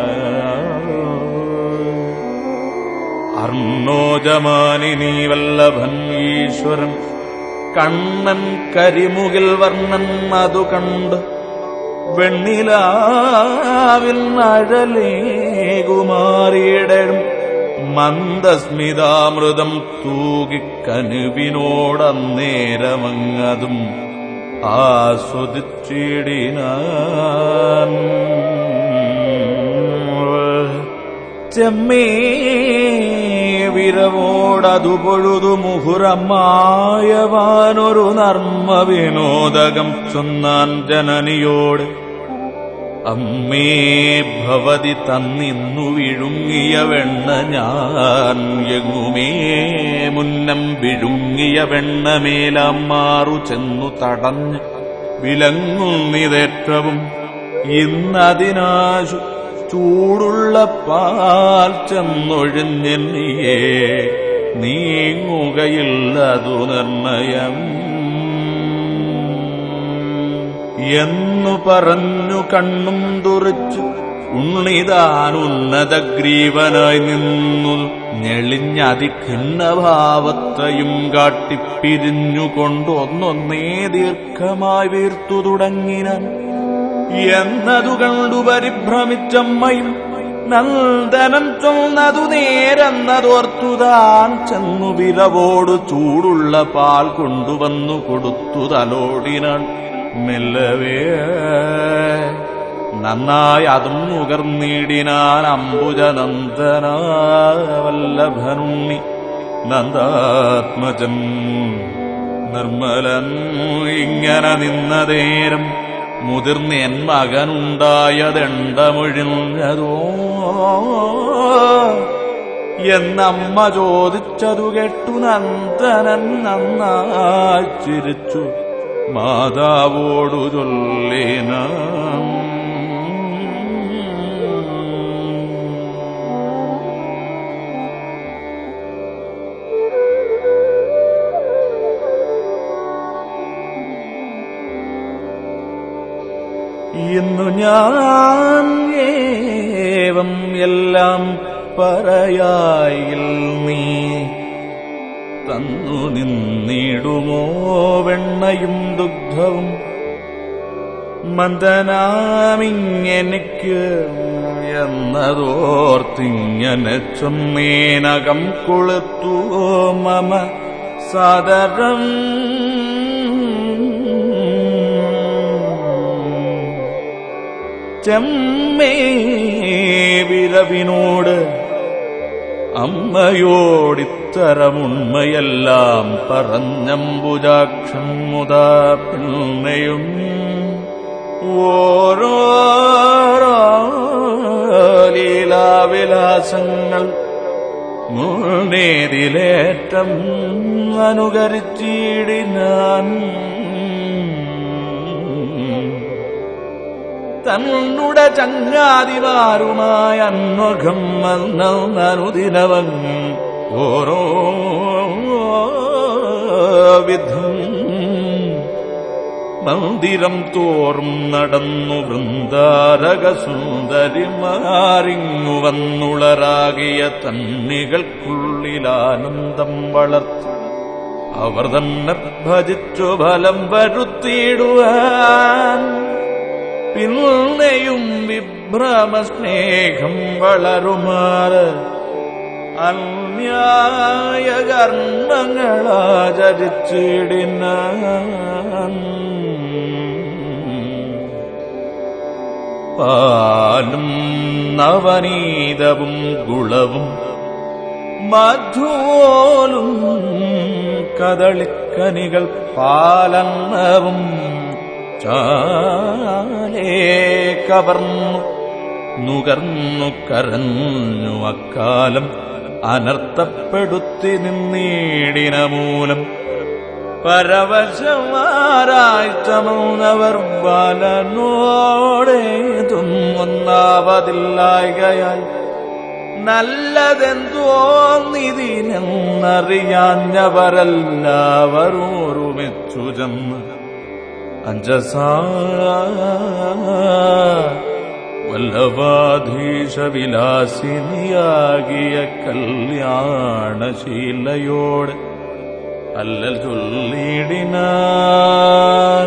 അർണോജമാനിനീ വല്ലഭൻ ഈശ്വരൻ കണ്ണൻ കരിമുകിൽ വർണ്ണൻ അതു കണ്ട് വെണ്ണിലാവിൽ അഴലേകുമാറിയിടരും മന്ദസ്മിതാമൃതം തൂകിക്കനുവിനോടന്നേരമങ്ങതും ആസ്വദിച്ചിടിനാൻ ചെമ്മേ വിരവോടതു പൊഴുതു മുഹുരമായവാനൊരു നർമ്മ വിനോദകം ചൊന്നാൻ ജനനിയോട് അമ്മേ ഭവതി തന്നിന്നു വിഴുങ്ങിയ വെണ്ണ ഞാൻ എങ്ങുമേ മുന്നം വിഴുങ്ങിയ വെണ്ണമേലാം മാറു ചെന്നു തടഞ്ഞ് വിലങ്ങുന്നിതേറ്റവും ഇന്നതിനാശു ചൂടുള്ള പാൽ ചെന്നൊഴിഞ്ഞെന്നിയേ നീങ്ങുകയില്ലതു നിർണയം എന്നു പറഞ്ഞു കണ്ണും തുറച്ചു ഉണ്ണിതാൻ ഉന്നതഗ്രീവനായി നിന്നു ഞെളിഞ്ഞതിഖിന്നഭാവത്തെയും കാട്ടിപ്പിരിഞ്ഞുകൊണ്ടൊന്നൊന്നേ ദീർഘമായി വീർത്തു തുടങ്ങിനാൻ എന്നതു കണ്ടു പരിഭ്രമിച്ചമ്മയും നന്ദനം ചൊന്നതു നേരെന്നതോർത്തുതാൻ ചെന്നു വിരവോട് ചൂടുള്ള പാൽ കൊണ്ടുവന്നു കൊടുത്തു തലോടിനാൾ മെല്ലവേ നന്നായി അതും നുകർന്നിടിനാൻ അംബുജനന്ദന വല്ലഭനുണ്ണി നന്ദാത്മജൻ നിർമ്മലൻ ഇങ്ങനെ നിന്നതേരം മുതിർന്ന എൻ മകനുണ്ടായതെണ്ടമൊഴിഞ്ഞതോ എന്നമ്മ ചോദിച്ചതു കേട്ടു നന്ദനൻ നന്നായി ചിരിച്ചു മാതാവോടു ചൊല്ലേന ഇന്നു ഞാൻ ഏവം എല്ലാം പറയായിൽ നീ തന്നു നിന്നിടുമോ വെണ്ണയും ദുഗ്ധവും മന്ദനാമിങ്ങെനിക്ക് എന്നതോർത്തിങ്ങനെ ചൊന്നേനകം കൊളുത്തു മമ സാദരം ചെമ്മേ വിരവിനോട് അമ്മയോടിത്തരമുണ്മയെല്ലാം പറഞ്ഞമ്പുജാക്ഷം മുതാ പിന്നെയും ഓരോ ലീലാവിലാസങ്ങൾ മുന്നേതിലേറ്റം അനുകരിച്ചിടിനാൻ തന്നുടെ ചങ്ങാതിമാരുമായ അന്വഖം വന്നനുദിനവൻ ഓരോ വിധം മന്ദിരം തോറും നടന്നു വൃന്ദാരക സുന്ദരിമാരിങ്ങു വന്നുളരാകിയ തന്നികൾക്കുള്ളിലാനന്ദം വളർത്തി അവർ തന്നെ ഭജിച്ചു ഫലം വരുത്തിയിടുവാൻ പിന്നെയും വിഭ്രമസ്നേഹം വളരുമാറ് അന്യായ കർമ്മങ്ങളാചരിച്ചിടിനാൻ പാലും നവനീതവും ഗുളവും മധുവോലും കദളിക്കനികൾ പാലന്നവും ചാലേ കവർന്നു നുകർന്നു കരഞ്ഞു അക്കാലം അനർത്ഥപ്പെടുത്തി നിന്നീടിന മൂലം പരവശമാരായി ചമന്നവർ ബാലനോടേതും ഒന്നാവതില്ലായകയാൽ നല്ലതെന്തോന്നിതിനെന്നറിയാഞ്ഞവരെല്ലാവരോരുമിച്ചു ചെന്ന് അഞ്ചസ വല്ലഭാധീശവിലാസിനിയാകിയ കല്യാണശീലയോട് അല്ലൽ ചൊല്ലിടിനാൻ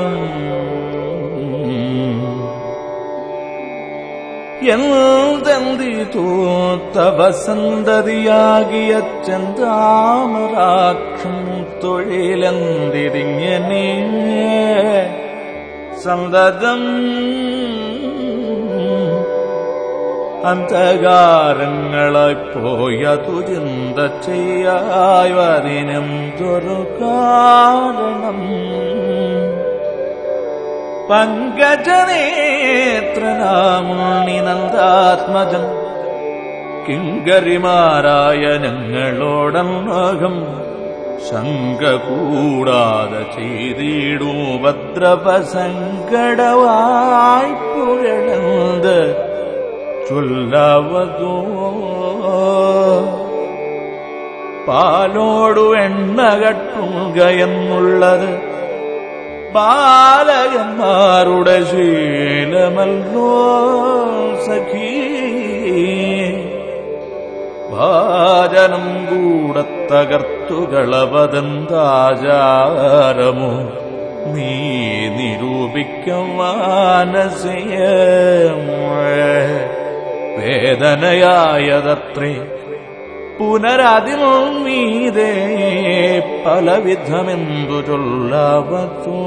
എന്തെന്തി തൂത്തവ സന്തതിയാകിയ ചന്താമരാക്ഷം തൊഴിലെന്തിരിങ്ങനെ സന്തതം അന്ധകാരങ്ങളായി പോയതു ചിന്ത ചെയ്യായതിനെന്തൊരു കാരണം പങ്കജനേത്രനാമുണ്ണി നന്ദാത്മജൻ കിങ്കരിമാരായ ഞങ്ങളോടന്നകം ശങ്ക കൂടാതെ ചെയ്തിടൂ ഭദ്രപസങ്കടവായി പുഴണത് ചൊല്ലാവതോ പാലോടു എണ്ണ കട്ടുക എന്നുള്ളത് ബാലകന്മാരുടെ ശീലമല്ലോ സഖീ ഭാജനം കൂടെ തകർത്തുകളവതെന്താചാരമോ നീ നിരൂപിക്കും മാനസയ വേദനയായതത്രേ പുനരതിൽ മീതേ പലവിധമെന്തു ചൊല്ലാവത്തോ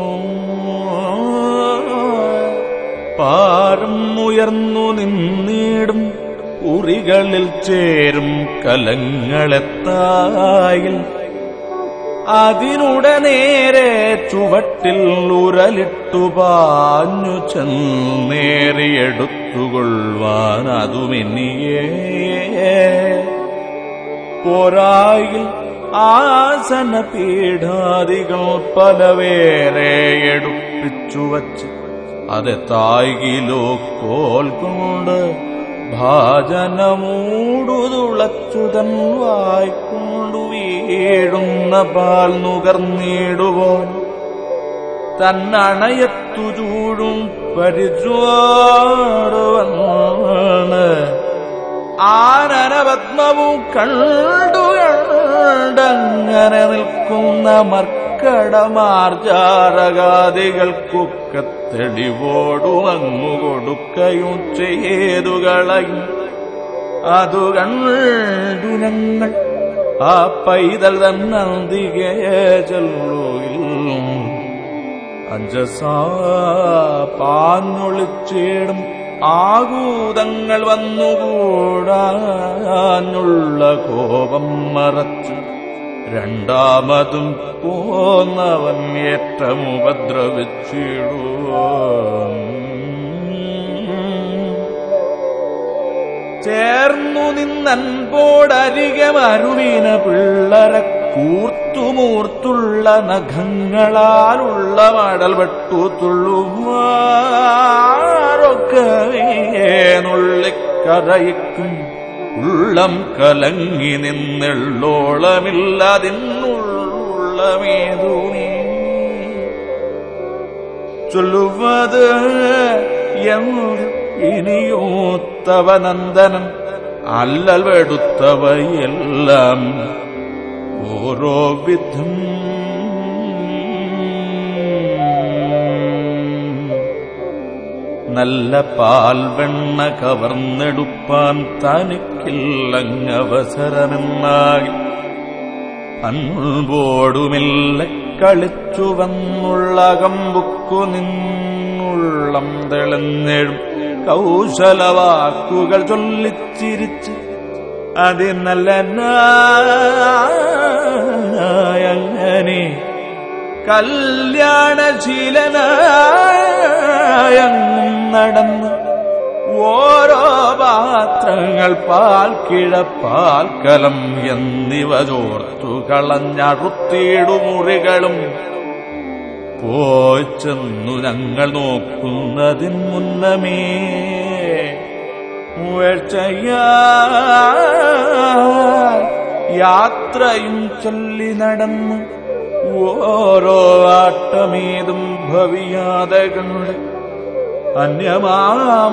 പാരം ഉയർന്നു നിന്നിടും ഉറികളിൽ ചേരും കലങ്ങളെത്തായിൽ അതിനുടെ നേരെ ചുവട്ടിൽ ഉരലിട്ടു പാഞ്ഞു ചെന്നേറിയെടുത്തുകൊള്ളുവാൻ അതുമെന്നിയേ പോരായിൽ ആസന പീഠാദികൾ പലവേറെ എടുപ്പിച്ചു വച്ച് അത് തായിലോ കോൽ കൊണ്ട് ഭാജനമൂടുതുളച്ചുതൻ വായിക്കൊണ്ടു വീഴുന്ന പാൽ നുകർന്നിടുവോൻ തന്നണയത്തു ചൂടും പരിചോടുവന്ന് ആനനപത്മവും കണ്ടു കണ്ടങ്ങനെ നിൽക്കുന്ന മർക്കടമാർജാരകാദികൾക്കൊക്കെ തെളിവോടും അങ്ങു കൊടുക്കയും ചെയ്തുകളയും അതു കണ്ടു ഞങ്ങൾ ആ പൈതൽ തന്നന്തികെ ചെല്ലുകിൽ അഞ്ചസാ പാഞ്ഞൊളിച്ചേടും ആകൂതങ്ങൾ വന്നുകൂടാനുള്ള കോപം മറച്ചു രണ്ടാമതും പോന്നവൻ ഏറ്റം ഉപദ്രവിച്ചിടൂ ചേർന്നു നിന്നൻപോടരികെ മരുവിന പിള്ളര കൂർത്തുമൂർത്തുള്ള നഖങ്ങളാലുള്ള മടൽ വെട്ടു തുള്ളുമാറൊക്കെ നുള്ളിക്കരയിക്കും ഉള്ളം കലങ്ങി നിന്നുള്ളോളമില്ലതിന്നുള്ളമേതുമേ ചൊല്ലുവത് എന്ന് ഇനിയൂത്തവനന്ദനൻ അല്ലൽ വെടുത്തവയെല്ലാം ഓരോ വിധം നല്ല പാൽ വെണ്ണ കവർന്നെടുപ്പാൻ തനിക്കില്ലങ്ങവസരമെന്നാകി അൻപോടുമില്ല കളിച്ചു വന്നുള്ള കമ്പുക്കു നിന്നുള്ളം തെളിഞ്ഞെഴും കൗശലവാക്കുകൾ ചൊല്ലിച്ചിരിച്ച് അതിനല്ല അങ്ങനെ കല്യാണശീലനായ നടന്ന് ഓരോ പാത്രങ്ങൾ പാൽക്കിഴ പാൽക്കലം എന്നിവ ചോർത്തു കളഞ്ഞറുത്തിയിടുമുറികളും പോയി ചെന്നു ഞങ്ങൾ നോക്കുന്നതിന് മുന്നമേ വേഴ്ചയാ യാത്രയും ചൊല്ലി നടന്നു ഓരോ ആട്ടമേതും ഭവിയാതെ കണ്ട് അന്യമാം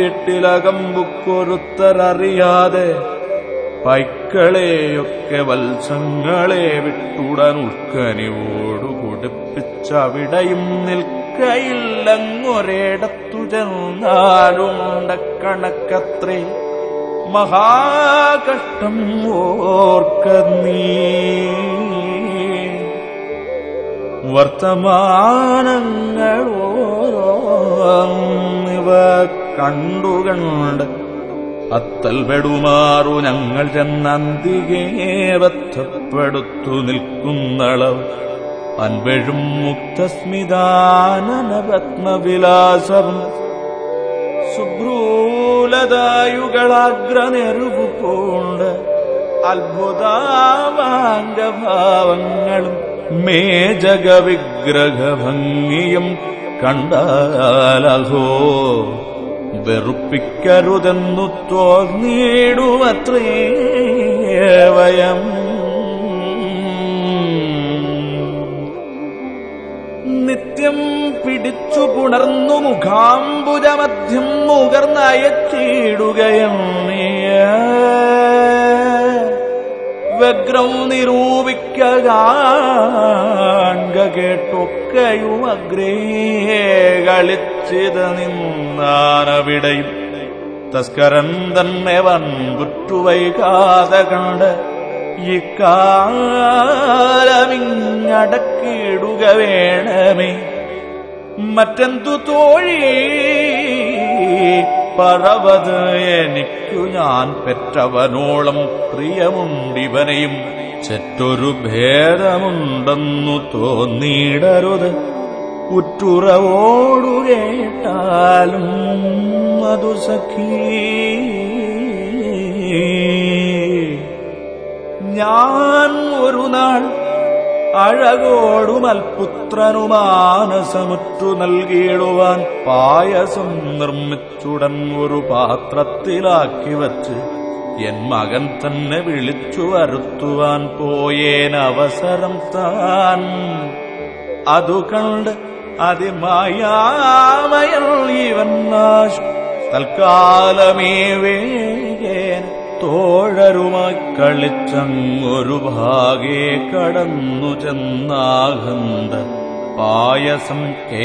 വീട്ടിലകമ്പുക്കൊരുത്തരറിയാതെ പൈക്കളെയൊക്കെ വത്സങ്ങളെ വിട്ടുടൻ ഉൾക്കനിവോടു കുടിപ്പിച്ചവിടെയും നിൽക്കയില്ലങ്ങൊരിടത്തു ചെന്നാലുണ്ട കണക്കത്രേ മഹാകഷ്ടം ഓർക്ക നീ വർത്തമാനങ്ങളോന്നിവ കണ്ടുകണ്ട് അത്തൽ വെടുമാറു ഞങ്ങൾ ചെന്നന്തികേ ബന്ധപ്പെടുത്തു നിൽക്കുന്നളവ് അൻപഴും മുക്തസ്മിതാനനപത്മവിലാസവും ശുഭ്രൂലതായുകളാഗ്രനെരുവു പൂണ്ട് അത്ഭുതാമാംഗഭാവങ്ങളും മേജകവിഗ്രഹഭംഗിയും കണ്ടാലഹോ വെറുപ്പിക്കരുതെന്നു തോന്നിയിടുമത്രേ വയം നിത്യം പിടിച്ചു പുണർന്നു മുഖാംബുജമധ്യം മുകർന്നയച്ചിടുകയും വ്യഗ്രം നിരൂപിക്കുക കേട്ടൊക്കെയും അഗ്രേ കളിച്ചിത് നിന്നാനവിടെയും തസ്കരൻ തന്നെ വൻകുറ്റുവൈകാതെ കണ്ട് ഇക്കാലമിങ്ങടക്കിടുക വേണമേ മറ്റെന്തു തോഴി പറവത് എനിക്കു ഞാൻ പെറ്റവനോളം പ്രിയമുണ്ടിവനെയും ചെറ്റൊരു ഭേദമുണ്ടെന്നു തോന്നിയിടരുത് ഉറ്റുറവോടു കേട്ടാലും അതു സഖീ ഞാൻ ഒരു നാൾ അഴകോടും അൽപുത്രനുമാനസമുറ്റു നൽകിയിടുവാൻ പായസം നിർമ്മിച്ചുടൻ ഒരു പാത്രത്തിലാക്കി വച്ച് എൻ മകൻ തന്നെ വിളിച്ചു വരുത്തുവാൻ പോയേൻ അവസരം താൻ അതു കണ്ട് അതിമായാമയൽ ഇവൻ നാശ് തൽക്കാലമേ വേഗേന തോഴരുമായി കളിച്ചങ്ങൊരു ഭാഗേ കടന്നു ചെന്നാകന്ത പായസം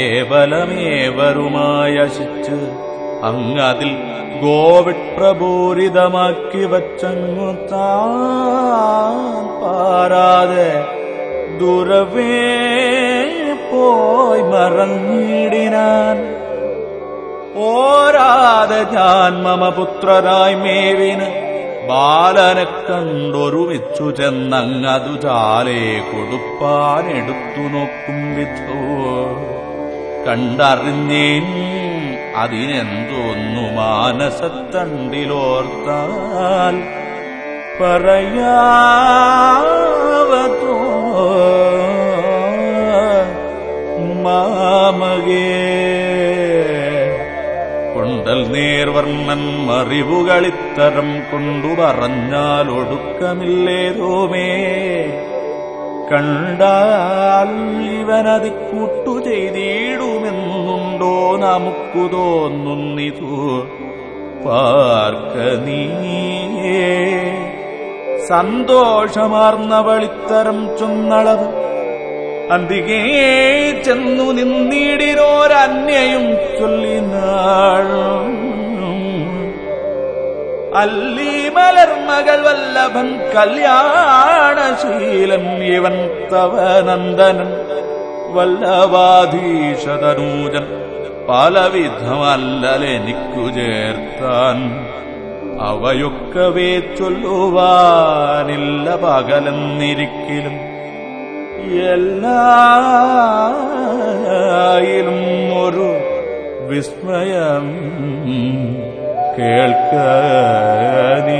കേവലമേവരുമായശിച്ച് അങ്ങതിൽ ഗോവിഡ് പ്രപൂരിതമാക്കി വച്ചങ്ങു താൻ പാരാതെ ദുരവേ പോയി മറഞ്ഞിടിനാൻ ഓരാതെ ഞാൻ മമ പുത്രനായി മേവിന് ബാലനെ കണ്ടൊരുമിച്ചു ചെന്നങ്ങതു ചാലേ കൊടുപ്പാൻ എടുത്തു നോക്കും വിധോ കണ്ടറിഞ്ഞേൻ അതിനെന്തോന്നു മാനസത്തണ്ടിലോർത്താൽ പറയാവതോ മാമകേ കൊണ്ടൽ നേർവർണ്ണൻ മറിവുകളിത്തരം കൊണ്ടു പറഞ്ഞാൽ ഒടുക്കമില്ലേതോമേ കണ്ടാൽ ഇവനതി കൂട്ടു ചെയ്തിടുമെന്നുണ്ടോ നമുക്കു തോന്നുന്നിതു പാർക്ക നീയേ സന്തോഷമാർന്നവളിത്തരം ചൊന്നളവ് അന്തികേ ചെന്നു നിന്നിടിനോരന്യയും ചൊല്ലിനാൾ അല്ലീ മലർമകൾ വല്ലഭൻ കല്യാണശീലൻ ഇവൻ തവ നന്ദനൻ വല്ലവാധീശതനൂജൻ പലവിധമല്ലലെനിക്കു ചേർത്താൻ അവയൊക്കവേ ചൊല്ലുവാനില്ല പകലെന്നിരിക്കലും എല്ലായിലും ഒരു വിസ്മയം കേൾക്ക നീ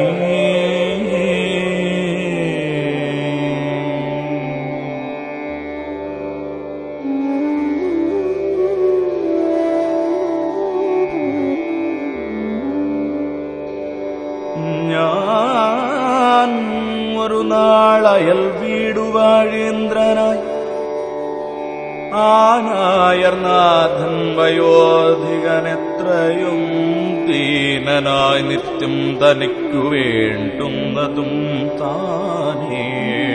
ഞാൻ ഒരു നാളയൽ വീടുവാഴേന്ദ്രനായി ആനായർനാഥൻ വയോധികനെത്രയും ദീനനായി നിത്യം തനിക്കു വേണ്ടുന്നതും താനേ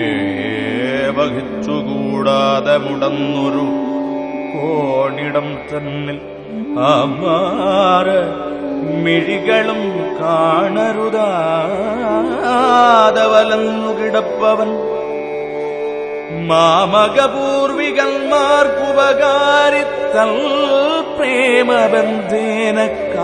വഹിച്ചുകൂടാതെ മുടന്നൊരു കോണിടം തന്നിൽ അമാറ് മിഴികളും കാണരുതാതെ വലന്നു കിടപ്പവൻ മാമകപൂർവികന്മാർക്കുപകാരിത്തൽ പ്രേമബന്ധേന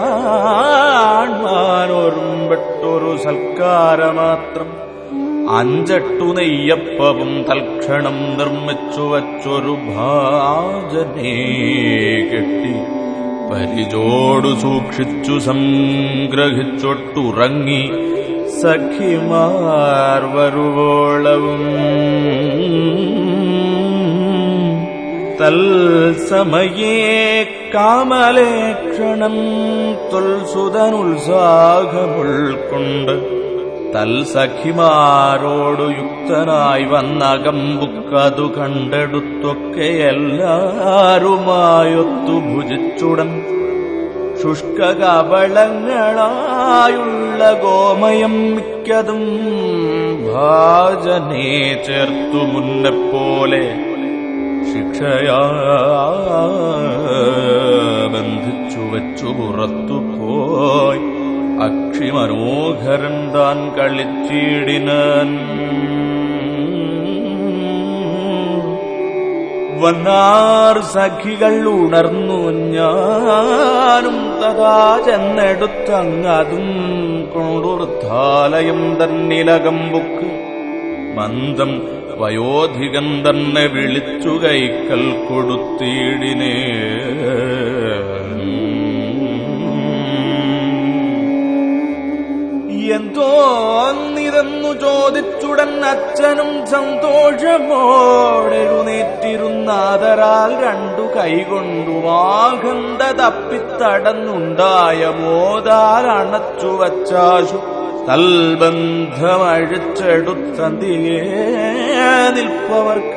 കാണാനോർമ്പെട്ടൊരു സൽക്കാരമാത്രം അഞ്ചട്ടു നെയ്യപ്പവും തൽക്ഷണം നിർമ്മിച്ചു വച്ചൊരു ഭാജനേ കെട്ടി പരിചോടു സൂക്ഷിച്ചു സംഗ്രഹിച്ചൊട്ടുറങ്ങി സഖിമാർ വരുവോളവും തൽസമയേ കാമലേക്ഷണം തൊൽസുതനുത്സാഹമുൾക്കൊണ്ട് തൽസഖിമാരോടു യുക്തനായി വന്നകമ്പുക്കതു കണ്ടെടുത്തൊക്കെ എല്ലാരുമായൊത്തു ഭുജിച്ചുടൻ ശുഷ്കകവളങ്ങളായുള്ള ഗോമയം മിക്കതും ഭാജനെ ചേർത്തു മുന്നെപ്പോലെ ശിക്ഷയാ ബന്ധിച്ചു വച്ചു പുറത്തു പോയി അക്ഷി മനോഹരൻ താൻ കളിച്ചിടിനൻ വന്നാർ സഖികൾ ഉണർന്നു ഞാനും തഥാ ചെന്നെടുത്തങ്ങതും കൊണ്ടുർത്താലയം തന്നിലകമ്പുക്ക് മന്ദം വയോധികൻ തന്നെ വിളിച്ചു കൈക്കൽ കൊടുത്തിടിനേ എന്തോന്നിതെന്നു ചോദിച്ചുടൻ അച്ഛനും സന്തോഷമോടെഴുന്നേറ്റിരുന്നാതരാൽ രണ്ടു കൈകൊണ്ടു വാഗന്ധ തപ്പിത്തടന്നുണ്ടായ മോതാൽ അണച്ചു വച്ചാശു തൽബന്ധമഴിച്ചെടുത്തതിയേ നിൽപ്പവർക്ക്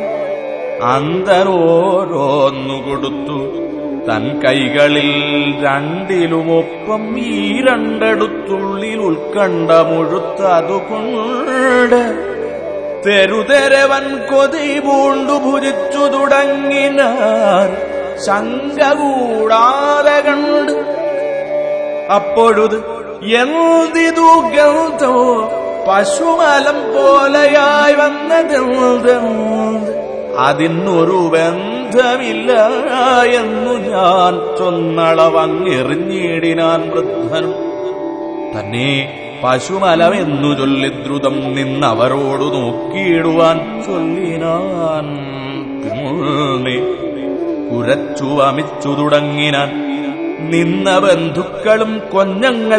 അന്തരോരോന്നു കൊടുത്തു തൻ കൈകളിൽ രണ്ടിലുമൊപ്പം ഈ രണ്ടെടുത്തുള്ളിൽ ഉത്കണ്ഠ മുഴുത്തതുകൊണ്ട് തെരുതെരവൻ കൊതി പൂണ്ടു ഭുജിച്ചു തുടങ്ങിനാർ ശങ്ക കൂടാതെ കണ്ട് അപ്പോഴുത് എന്തിതു ഗന്ധോ പശുമലം പോലെയായി വന്നതെന്തെന്ത് അതിനൊരു ബന്ധമില്ല എന്നു ഞാൻ ചൊന്നളവങ്ങെറിഞ്ഞിടിനാൻ വൃദ്ധനും തന്നെ പശുമലമെന്നു ചൊല്ലി ദ്രുതം നിന്നവരോടു നോക്കിയിടുവാൻ ചൊല്ലിനാൻ തിമുള്ളി ഉരച്ചു വമിച്ചു തുടങ്ങിനാൻ നിന്ന ബന്ധുക്കളും കൊഞ്ഞങ്ങൾ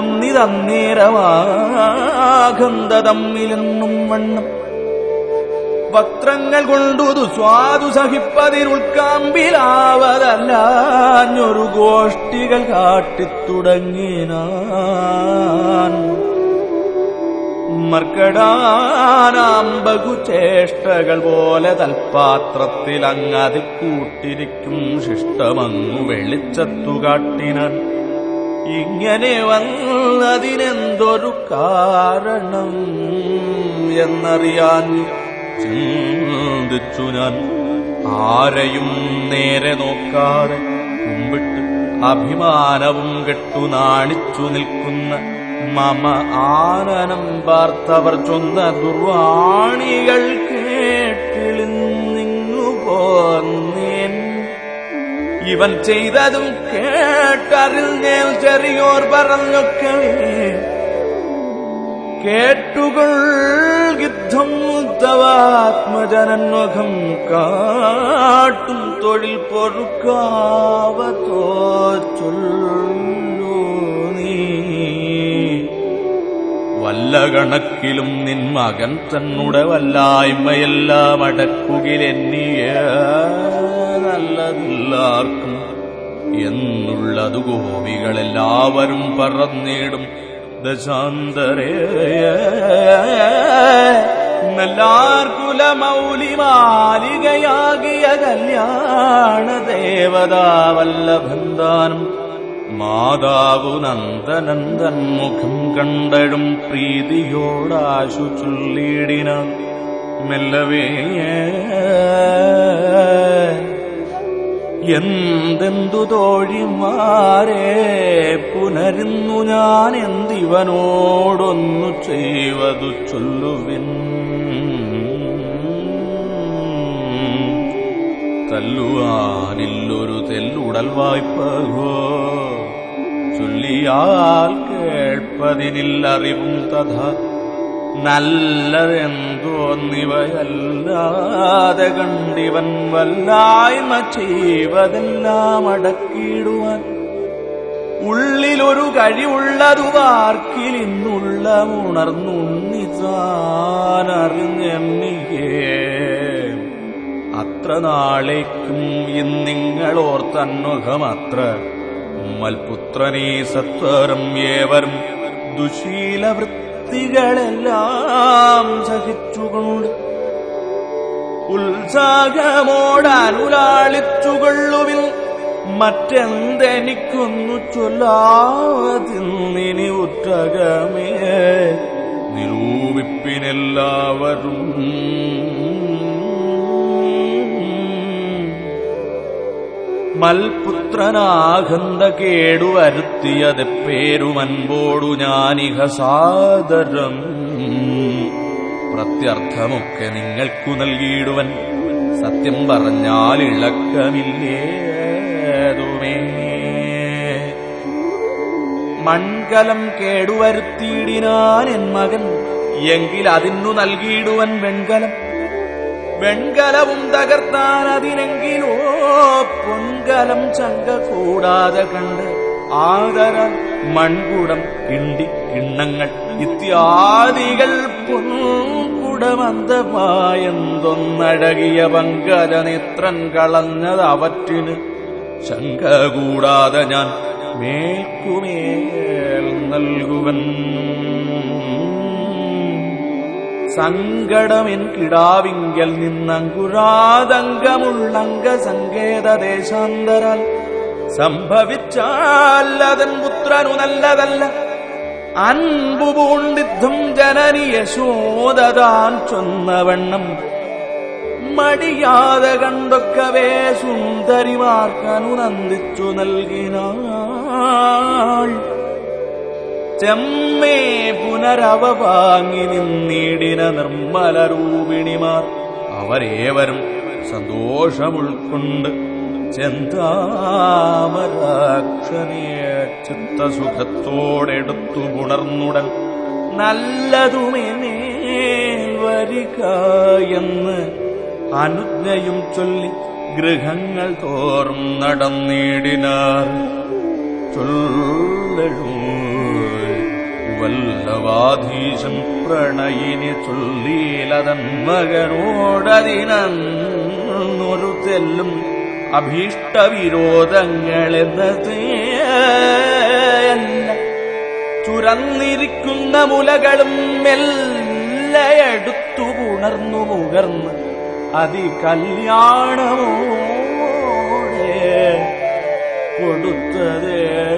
കാട്ടുന്നിതന്നേരമാകന്ത തമ്മിലെന്നും വണ്ണം വക്രങ്ങൾ കൊണ്ടുതു സ്വാദു സഹിപ്പതിരുൾക്കാമ്പിലാവതല്ലാഞ്ഞൊരു ഗോഷ്ഠികൾ കാട്ടിത്തുടങ്ങിനാൻ മർക്കടാനാം ബഹുചേഷ്ടകൾ പോലെ തൽപാത്രത്തിൽ അങ്ങതിൽ കൂട്ടിരിക്കും ശിഷ്ടമങ്ങു വെളിച്ചത്തു കാട്ടിനാൻ ഇങ്ങനെ വന്നതിനെന്തൊരു കാരണം എന്നറിയാൻ ചിന്തിച്ചു ഞാൻ ആരെയും നേരെ നോക്കാതെ കുമ്പിട്ട് അഭിമാനവും കെട്ടു നാണിച്ചു നിൽക്കുന്ന മമ ആനനം പാർത്തവർ ചൊന്ന ദുർവാണികൾ കേട്ടിളിന്നിങ്ങു പോന്നേൻ ഇവൻ ചെയ്തതും കേട്ടറിഞ്ഞേൽ ചെറിയോർ പറഞ്ഞൊക്കവേ കേട്ടുകൾ യുദ്ധം തവാത്മജനന്വഖം കാട്ടും തൊഴിൽ പൊറുക്കാവതോ ചൊല്ലു നീ വല്ല കണക്കിലും നിൻ മകൻ തന്നുടെ വല്ലായ്മയെല്ലാം അടക്കുകിലെന്നിയ നല്ലതില്ലാർക്കും എന്നുള്ളതു ഗോപികളെല്ലാവരും പറന്നിടും ദശാന്തരേ നല്ലാർകുലമൗലി മാലികയാകിയ കല്യാണ ദേവതാവല്ലഭന്താനം മാതാവു നന്ദനന്ദൻ മുഖം കണ്ടഴും പ്രീതിയോടാശു ചൊല്ലിടിന മെല്ലവേ എന്തെന്തു തോഴിമാരെ പുനരുന്നു ഞാൻ എന്തിവനോടൊന്നു ചെയ്വതു ചൊല്ലുവിൻ തല്ലുവാനില്ലൊരു തെല്ലുടൽ വായ്പകോ ചൊല്ലിയാൽ കേൾപ്പതിനില്ലറിവും തഥ നല്ലതെന്തോന്നിവയല്ലാതെ കണ്ടിവൻ വല്ലായ്മ ചെയ്വതെല്ലാം അടക്കിയിടുവാൻ ഉള്ളിലൊരു കഴിവുള്ളതു വാർക്കിൽ ഇന്നുള്ള ഉണർന്നുണ്ണിതാനറിഞ്ഞെന്നിയേ അത്ര നാളേക്കും ഇന്നിങ്ങളോർത്തന്വഹമത്ര മൽപുത്രനീ സത്വരം ഏവരും ദുശീലവൃത്തികളെല്ലാം സഹിച്ചുകൊണ്ട് ഉത്സാഹമോടനുലാളിച്ചുകൊള്ളുവിൽ മറ്റെന്തെനിക്കൊന്നു ചൊല്ലാതിന്നിനി ഉറ്റകമേ നിരൂപിപ്പിനെല്ലാവരും മൽപുത്രനാകന്ത കേടുവരുത്തിയതെപ്പേരുമൻപോടു ഞാനിഹ സാദരം പ്രത്യർത്ഥമൊക്കെ നിങ്ങൾക്കു നൽകിയിടുവൻ സത്യം പറഞ്ഞാൽ ഇളക്കമില്ലേതുമേ മൺകലം കേടുവരുത്തിയിടിനാൻ എൻ മകൻ എങ്കിൽ അതിനു നൽകിയിടുവൻ വെൺകലം വെൺകലവും തകർത്താൻ അതിനെങ്കിലോ പൊൻകലം ചങ്ക കൂടാതെ കണ്ട് ആദര മൺകുടം കിണ്ടി കിണ്ണങ്ങൾ ഇത്യാദികൾ പൊൻകുടമന്തമായെന്തൊന്നഴകിയ പങ്കജനേത്രൻ കളഞ്ഞത് അവറ്റിന് ശങ്ക കൂടാതെ ഞാൻ മേൽക്കുമേൽ നൽകുവൻ സങ്കടമെൻ കിടാവിങ്കൽ നിന്നങ്കുരാതങ്കമുള്ളങ്ക സങ്കേത ദേശാന്തരാൽ സംഭവിച്ചാൽ അതൻ പുത്രനു നല്ലതല്ല അൻപു പൂണ്ടിദ്ധം ജനനി യശോദതാൻ ചൊന്നവണ്ണം മടിയാതെ കണ്ടൊക്കവേ സുന്ദരിമാർക്കനു നന്ദിച്ചു നൽകിനാൾ ചെമ്മേ പുനരവ വാങ്ങി നിന്നീടിന നിർമ്മല രൂപിണിമാർ അവരേവരും സന്തോഷമുൾക്കൊണ്ട് ചെന്താമരാക്ഷനെ ചിത്തസുഖത്തോടെടുത്തു പുണർന്നുടൻ നല്ലതുമേ വരിക എന്ന് അനുജ്ഞയും ചൊല്ലി ഗൃഹങ്ങൾ തോറും നടന്നിടിനാർ ചൊല്ലഴൂ വല്ലവാധീശൻ പ്രണയിനി ചൊല്ലീലതൻ മകനോടതിനൊരു തെല്ലും അഭീഷ്ടവിരോധങ്ങളെന്നത് ചുരന്നിരിക്കുന്ന മുലകളും മെല്ലയെടുത്തു പുണർന്നു മുകർന്ന് അതി കല്യാണമോടെ കൊടുത്തതേ